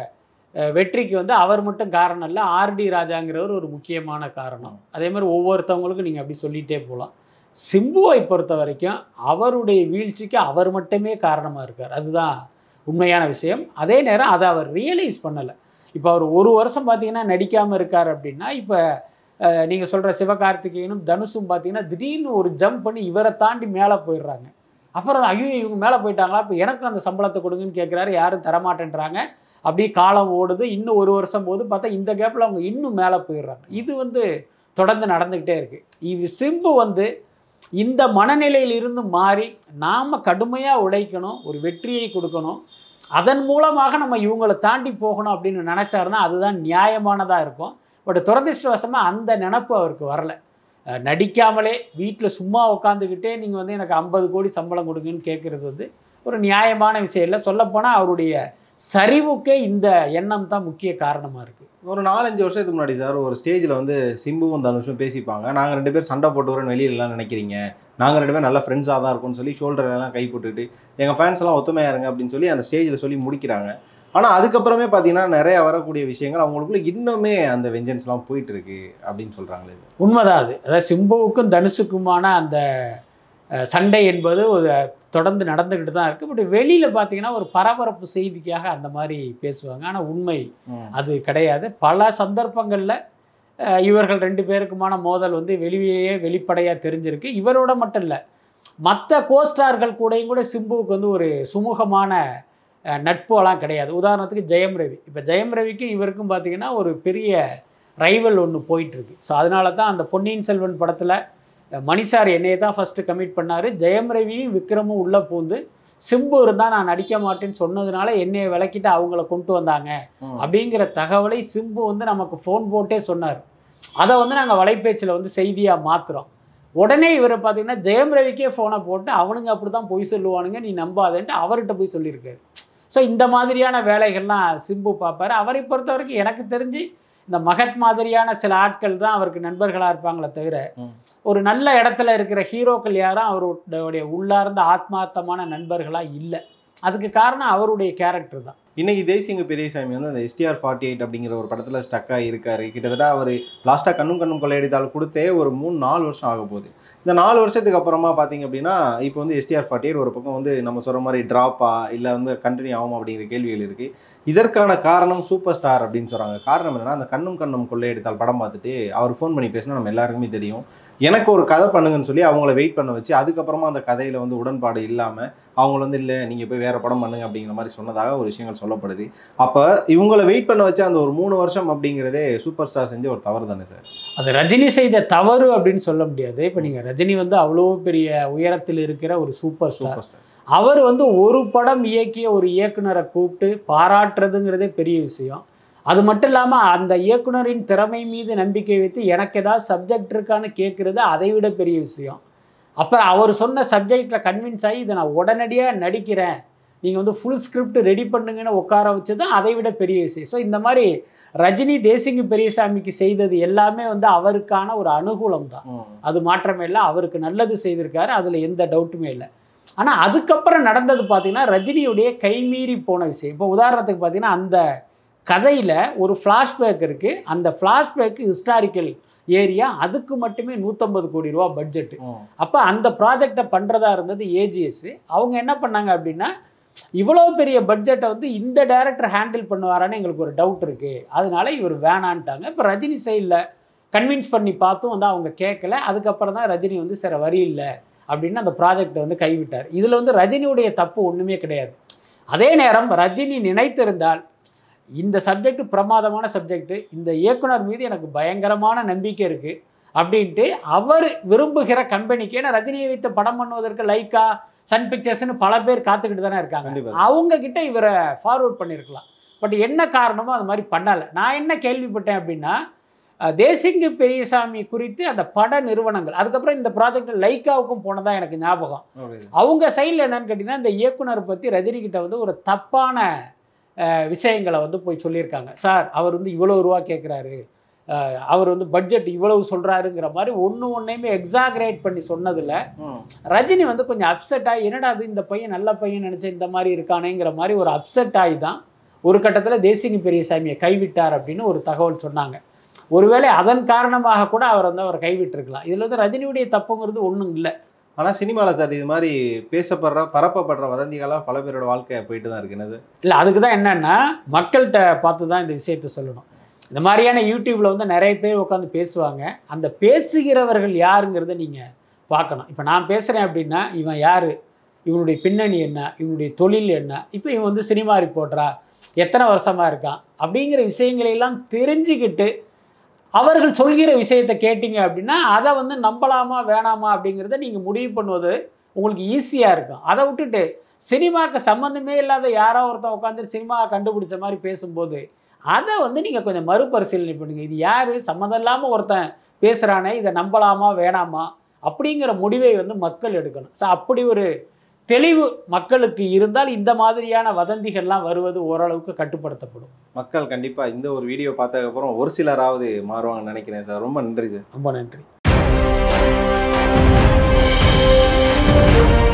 அஹ், வெற்றிக்கு வந்து அவர் மட்டும் காரணம் இல்லை ஆர்டி ராஜாங்கிறவர் ஒரு முக்கியமான காரணம் அதே மாதிரி ஒவ்வொருத்தவங்களுக்கும் நீங்கள் அப்படி சொல்லிகிட்டே போகலாம் சிம்புவை பொறுத்த வரைக்கும் அவருடைய வீழ்ச்சிக்கு அவர் மட்டுமே காரணமாக இருக்கார் அதுதான் உண்மையான விஷயம் அதே நேரம் அதை அவர் ரியலைஸ் பண்ணலை இப்போ அவர் ஒரு வருஷம் பார்த்தீங்கன்னா நடிக்காமல் இருக்கார் அப்படின்னா இப்போ நீங்கள் சொல்கிற சிவகார்த்திகேயனும் தனுஷும் பார்த்தீங்கன்னா திடீர்னு ஒரு ஜம்ப் பண்ணி இவரை தாண்டி மேலே போயிடுறாங்க அப்புறம் ஐயோ இவங்க மேலே போயிட்டாங்களா இப்போ எனக்கும் அந்த சம்பளத்தை கொடுங்கன்னு கேட்குறாரு யாரும் தரமாட்டேன்றாங்க அப்படியே காலம் ஓடுது இன்னும் ஒரு வருஷம் போது பார்த்தா இந்த கேப்பில் அவங்க இன்னும் மேலே போயிடுறாங்க இது வந்து தொடர்ந்து நடந்துக்கிட்டே இருக்குது இது சிம்பு வந்து இந்த மனநிலையில் இருந்து மாறி நாம் கடுமையாக உழைக்கணும் ஒரு வெற்றியை கொடுக்கணும் அதன் மூலமாக நம்ம இவங்களை தாண்டி போகணும் அப்படின்னு நினச்சாருன்னா அதுதான் நியாயமானதாக இருக்கும் பட் துரதிருஷ்டவசமாக அந்த நினப்பு அவருக்கு வரல அஹ் நடிக்காமலே வீட்டில் சும்மா உட்காந்துக்கிட்டே நீங்கள் வந்து எனக்கு ஐம்பது கோடி சம்பளம் கொடுங்கன்னு கேட்குறது வந்து ஒரு நியாயமான விஷயம் இல்லை சொல்லப்போனால் அவருடைய சரிவுக்கே இந்த எண்ணம் தான் முக்கிய காரணமாக இருக்குது ஒரு நாலஞ்சு வருஷத்துக்கு முன்னாடி சார் ஒரு ஸ்டேஜில் வந்து சிம்புவும் தனுஷும் பேசிப்பாங்க நாங்கள் ரெண்டு பேர் சண்டை போட்டு வரேன்னு வெளியிலலாம் நினைக்கிறீங்க நாங்கள் ரெண்டு பேரும் நல்ல ஃப்ரெண்ட்ஸாக தான் இருக்கும்னு சொல்லி shoulder எல்லாம் கை போட்டுட்டு எங்கள் ஃபேன்ஸ் எல்லாம் ஒத்துமையா இருங்க அப்படின்னு சொல்லி அந்த ஸ்டேஜில் சொல்லி முடிக்கிறாங்க ஆனால் அதுக்கப்புறமே பார்த்தீங்கன்னா நிறைய வரக்கூடிய விஷயங்கள் அவங்களுக்குள்ள இன்னுமே அந்த வெஞ்சன்ஸ்லாம் போயிட்டு இருக்கு அப்படின்னு சொல்கிறாங்களே உண்மைதான் அது அதாவது சிம்புவுக்கும் தனுஷுக்குமான அந்த அஹ், சண்டை என்பது ஒரு தொடர்ந்து நடந்துக்கிட்டு தான் இருக்குது பட் வெளியில் பார்த்தீங்கன்னா ஒரு பரபரப்பு செய்திக்காக அந்த மாதிரி பேசுவாங்க ஆனால் உண்மை அது கிடையாது பல சந்தர்ப்பங்களில் இவர்கள் ரெண்டு பேருக்குமான மோதல் வந்து வெளியே வெளிப்படையாக தெரிஞ்சிருக்கு இவரோட மட்டும் இல்லை மற்ற கோஸ்டார்கள் கூடயும் கூட சிம்புவுக்கு வந்து ஒரு சுமூகமான அஹ், நட்புலாம் கிடையாது உதாரணத்துக்கு ஜெயம் ரவி இப்போ ஜெயம் ரவிக்கும் இவருக்கும் பார்த்தீங்கன்னா ஒரு பெரிய ரைவல் ஒன்று போயிட்டுருக்கு ஸோ அதனால தான் அந்த பொன்னியின் செல்வன் படத்தில் மணி சார் என்னையை தான் ஃபஸ்ட்டு கமிட் பண்ணார் ஜெயம் ரவியும் விக்ரமும் உள்ளே பூந்து சிம்பு இருந்தால் நான் நடிக்க மாட்டேன்னு சொன்னதுனால என்னையை விளக்கிட்டு அவங்கள கொண்டு வந்தாங்க அப்படிங்கிற தகவலை சிம்பு வந்து நமக்கு ஃபோன் போட்டே சொன்னார் அதை வந்து நாங்கள் வலைபேச்சில் வந்து செய்தியாக மாற்றுறோம் உடனே இவரை பார்த்தீங்கன்னா ஜெயம் ரவிக்கே ஃபோனை போட்டு அவனுங்க அப்படி தான் பொய் சொல்லுவானுங்க நீ நம்பாதேன்ட்டு அவர்கிட்ட போய் சொல்லியிருக்காரு ஸோ இந்த மாதிரியான வேலைகள்லாம் சிம்பு பார்ப்பாரு அவரை பொறுத்த வரைக்கும் எனக்கு தெரிஞ்சு இந்த மகத் மாதிரியான சில ஆட்கள் தான் அவருக்கு நண்பர்களாக இருப்பாங்களே தவிர ம். ஒரு நல்ல இடத்துல இருக்கிற ஹீரோக்கள் யாரும் அவருடைய உள்ளார்ந்த ஆத்மார்த்தமான நண்பர்களாக இல்லை அதுக்கு காரணம் அவருடைய கேரக்டர் தான் இன்னைக்கு தேசிங்க பெரியசாமி வந்து அந்த எஸ்டிஆர் ஃபார்ட்டி எயிட் அப்படிங்கிற ஒரு படத்தில் ஸ்டக்காக இருக்காரு கிட்டத்தட்ட அவர் லாஸ்ட்டாக கண்ணும் கண்ணும் கொள்ளையடித்தால் கொடுத்தே ஒரு மூணு நாலு வருஷம் ஆக போகுது இந்த நாலு வருஷத்துக்கு அப்புறமா பார்த்தீங்க அப்படின்னா இப்போ வந்து எஸ்டிஆர் ஃபார்ட்டி எயிட் ஒரு பக்கம் வந்து நம்ம சொல்கிற மாதிரி ட்ராப்பா இல்லை வந்து கண்டினியூ ஆகும் அப்படிங்கிற கேள்விகள் இருக்குது இதற்கான காரணம் சூப்பர் ஸ்டார் அப்படின்னு சொல்கிறாங்க காரணம் என்னன்னா அந்த கண்ணும் கண்ணும் கொள்ளையடித்தால் படம் பார்த்துட்டு அவர் ஃபோன் பண்ணி பேசினா நம்ம எல்லாருக்குமே தெரியும் எனக்கு ஒரு கதை பண்ணுங்கன்னு சொல்லி அவங்கள வெயிட் பண்ண வச்சு அதுக்கப்புறமா அந்த கதையில் வந்து உடன்பாடு இல்லாமல் அவங்கள வந்து இல்லை நீங்கள் போய் வேறு படம் பண்ணுங்க அப்படிங்கிற மாதிரி சொன்னதாக ஒரு விஷயங்கள் சொல்லப்படுது அப்போ இவங்களை வெயிட் பண்ண வச்ச அந்த ஒரு மூணு வருஷம் அப்படிங்கிறதே சூப்பர் ஸ்டார் செஞ்ச ஒரு தவறு தானே சார் அது ரஜினி செய்த தவறு அப்படின்னு சொல்ல முடியாது இப்போ நீங்கள் ரஜினி வந்து அவ்வளோ பெரிய உயரத்தில் இருக்கிற ஒரு சூப்பர் ஸ்டார் சூப்பர் ஸ்டார் அவர் வந்து ஒரு படம் இயக்கிய ஒரு இயக்குனரை கூப்பிட்டு பாராட்டுறதுங்கிறதே பெரிய விஷயம் அது மட்டும் இல்லாமல் அந்த இயக்குனரின் திறமை மீது நம்பிக்கை வைத்து எனக்கு ஏதாவது சப்ஜெக்ட் இருக்கான்னு கேட்குறது அதை விட பெரிய விஷயம் அப்புறம் அவர் சொன்ன சப்ஜெக்டில் கன்வின்ஸ் ஆகி இதை நான் உடனடியாக நடிக்கிறேன் நீங்கள் வந்து ஃபுல் ஸ்கிரிப்ட் ரெடி பண்ணுங்கன்னு உட்கார வச்சு தான் அதை விட பெரிய விஷயம் ஸோ இந்த மாதிரி ரஜினி தேசிங்கு பெரியசாமிக்கு செய்தது எல்லாமே வந்து அவருக்கான ஒரு அனுகூலம் தான் ம். அது மாற்றமே இல்லை அவருக்கு நல்லது செய்திருக்காரு அதில் எந்த டவுட்டுமே இல்லை ஆனால் அதுக்கப்புறம் நடந்தது பார்த்தீங்கன்னா ரஜினியுடைய கைமீறி போன விஷயம் இப்போ உதாரணத்துக்கு பார்த்தீங்கன்னா அந்த கதையில் ஒரு ஃப்ளாஷ்பேக் இருக்குது அந்த ஃப்ளாஷ்பேக்கு ஹிஸ்டாரிக்கல் ஏரியா அதுக்கு மட்டுமே நூற்றம்பது கோடி ரூபா பட்ஜெட்டு ம். அப்போ அந்த ப்ராஜெக்டை பண்ணுறதா இருந்தது ஏஜிஎஸ் அவங்க என்ன பண்ணாங்க அப்படின்னா இவ்வளோ பெரிய பட்ஜெட்டை வந்து இந்த டைரக்டர் ஹேண்டில் பண்ணுவாரான்னு எங்களுக்கு ஒரு டவுட் இருக்குது அதனால இவர் வேணான்ட்டாங்க இப்போ ரஜினி சைடில் கன்வின்ஸ் பண்ணி பார்த்தும் வந்து அவங்க கேட்கல அதுக்கப்புறம் தான் ரஜினி வந்து சரி வரி இல்லை அப்படின்னு அந்த ப்ராஜெக்டை வந்து கைவிட்டார் இதில் வந்து ரஜினியுடைய தப்பு ஒன்றுமே கிடையாது அதே நேரம் ரஜினி நினைத்திருந்தால் இந்த சப்ஜெக்ட் பிரமாதமான சப்ஜெக்ட் இந்த இயக்குனர் மீது எனக்கு பயங்கரமான நம்பிக்கை இருக்குது அப்படின்ட்டு அவர் விரும்புகிற கம்பெனிக்கு ஏன்னா ரஜினியை வைத்து படம் பண்ணுவதற்கு லைக்கா சன் பிக்சர்ஸ்னு பல பேர் காத்துக்கிட்டு தானே இருக்காங்க கண்டிப்பா. அவங்க கிட்ட இவரை ஃபார்வர்ட் பண்ணியிருக்கலாம் பட் என்ன காரணமோ அது மாதிரி பண்ணலை நான் என்ன கேள்விப்பட்டேன் அப்படின்னா அஹ், தேசிங்கு பெரியசாமி குறித்து அந்த பட நிறுவனங்கள் அதுக்கப்புறம் இந்த ப்ராஜெக்ட் லைக்காவுக்கும் போனதா எனக்கு ஞாபகம் ஓகே அவங்க சைடில் என்னன்னு கேட்டிங்கன்னா இந்த இயக்குனர் பற்றி ரஜினி கிட்ட வந்து ஒரு தப்பான அஹ், விஷயங்களை வந்து போய் சொல்லியிருக்காங்க சார் அவர் வந்து இவ்வளோ ரூபா கேட்குறாரு அவர் வந்து பட்ஜெட் இவ்வளவு சொல்கிறாருங்கிற மாதிரி ஒன்று ஒன்றையுமே எக்ஸாகரேட் பண்ணி சொன்னதில் ம் ரஜினி வந்து கொஞ்சம் அப்செட் ஆகி என்னடா அது இந்த பையன் நல்ல பையன் நினச்சேன் இந்த மாதிரி இருக்கானேங்கிற மாதிரி ஒரு அப்செட் ஆகி தான் ஒரு கட்டத்தில் தேசிங்க பெரியசாமியை கைவிட்டார் அப்படின்னு ஒரு தகவல் சொன்னாங்க ஒருவேளை அதன் காரணமாக கூட அவர் வந்து அவர் கைவிட்டிருக்கலாம் இதில் வந்து ரஜினியுடைய தப்புங்கிறது ஒன்றும் இல்லை ஆனா சினிமால சார் இது மாதிரி பேசப்படுற பரப்பப்படுற வதந்திகளாக பல பேரோட வாழ்க்கை போயிட்டு தான் இருக்கு என்னது இல்லை அதுக்கு தான் என்னன்னா மக்கள்கிட்ட பார்த்து தான் இந்த விஷயத்தை சொல்லணும் இந்த மாதிரியான யூடியூப்பில் வந்து நிறைய பேர் உட்காந்து பேசுவாங்க அந்த பேசுகிறவர்கள் யாருங்கிறத நீங்கள் பார்க்கணும் இப்போ நான் பேசுகிறேன் அப்படின்னா இவன் யார் இவனுடைய பின்னணி என்ன இவனுடைய தொழில் என்ன இப்போ இவன் வந்து சினிமா ரிப்போர்ட்டரா எத்தனை வருஷமாக இருக்கான் அப்படிங்கிற விஷயங்களை எல்லாம் தெரிஞ்சுக்கிட்டு அவர்கள் சொல்கிற விஷயத்தை கேட்டிங்க அப்படின்னா அதை வந்து நம்பலாமா வேணாமா அப்படிங்கிறத நீங்கள் முடிவு பண்ணுவது உங்களுக்கு ஈஸியாக இருக்கும் அதை விட்டுட்டு சினிமாவுக்கு சம்மந்தமே இல்லாத யாரோ ஒருத்தன் உட்காந்து சினிமாவை கண்டுபிடிச்ச மாதிரி பேசும்போது அதை வந்து நீங்கள் கொஞ்சம் மறுபரிசீலனை பண்ணுங்கள் இது யார் சம்மந்தம் இல்லாமல் ஒருத்தன் பேசுகிறானே இதை நம்பலாமா வேணாமா அப்படிங்கிற முடிவை வந்து மக்கள் எடுக்கணும் ஸோ அப்படி ஒரு தெளிவு மக்களுக்கு இருந்தால் இந்த மாதிரியான வதந்திகள்லாம் வருவது ஓரளவுக்கு கட்டுப்படுத்தப்படும் மக்கள் கண்டிப்பா இந்த ஒரு வீடியோ பார்த்ததுக்கு அப்புறம் ஒரு சிலராவது மாறுவாங்கன்னு நினைக்கிறேன் சார் ரொம்ப நன்றி சார் ரொம்ப நன்றி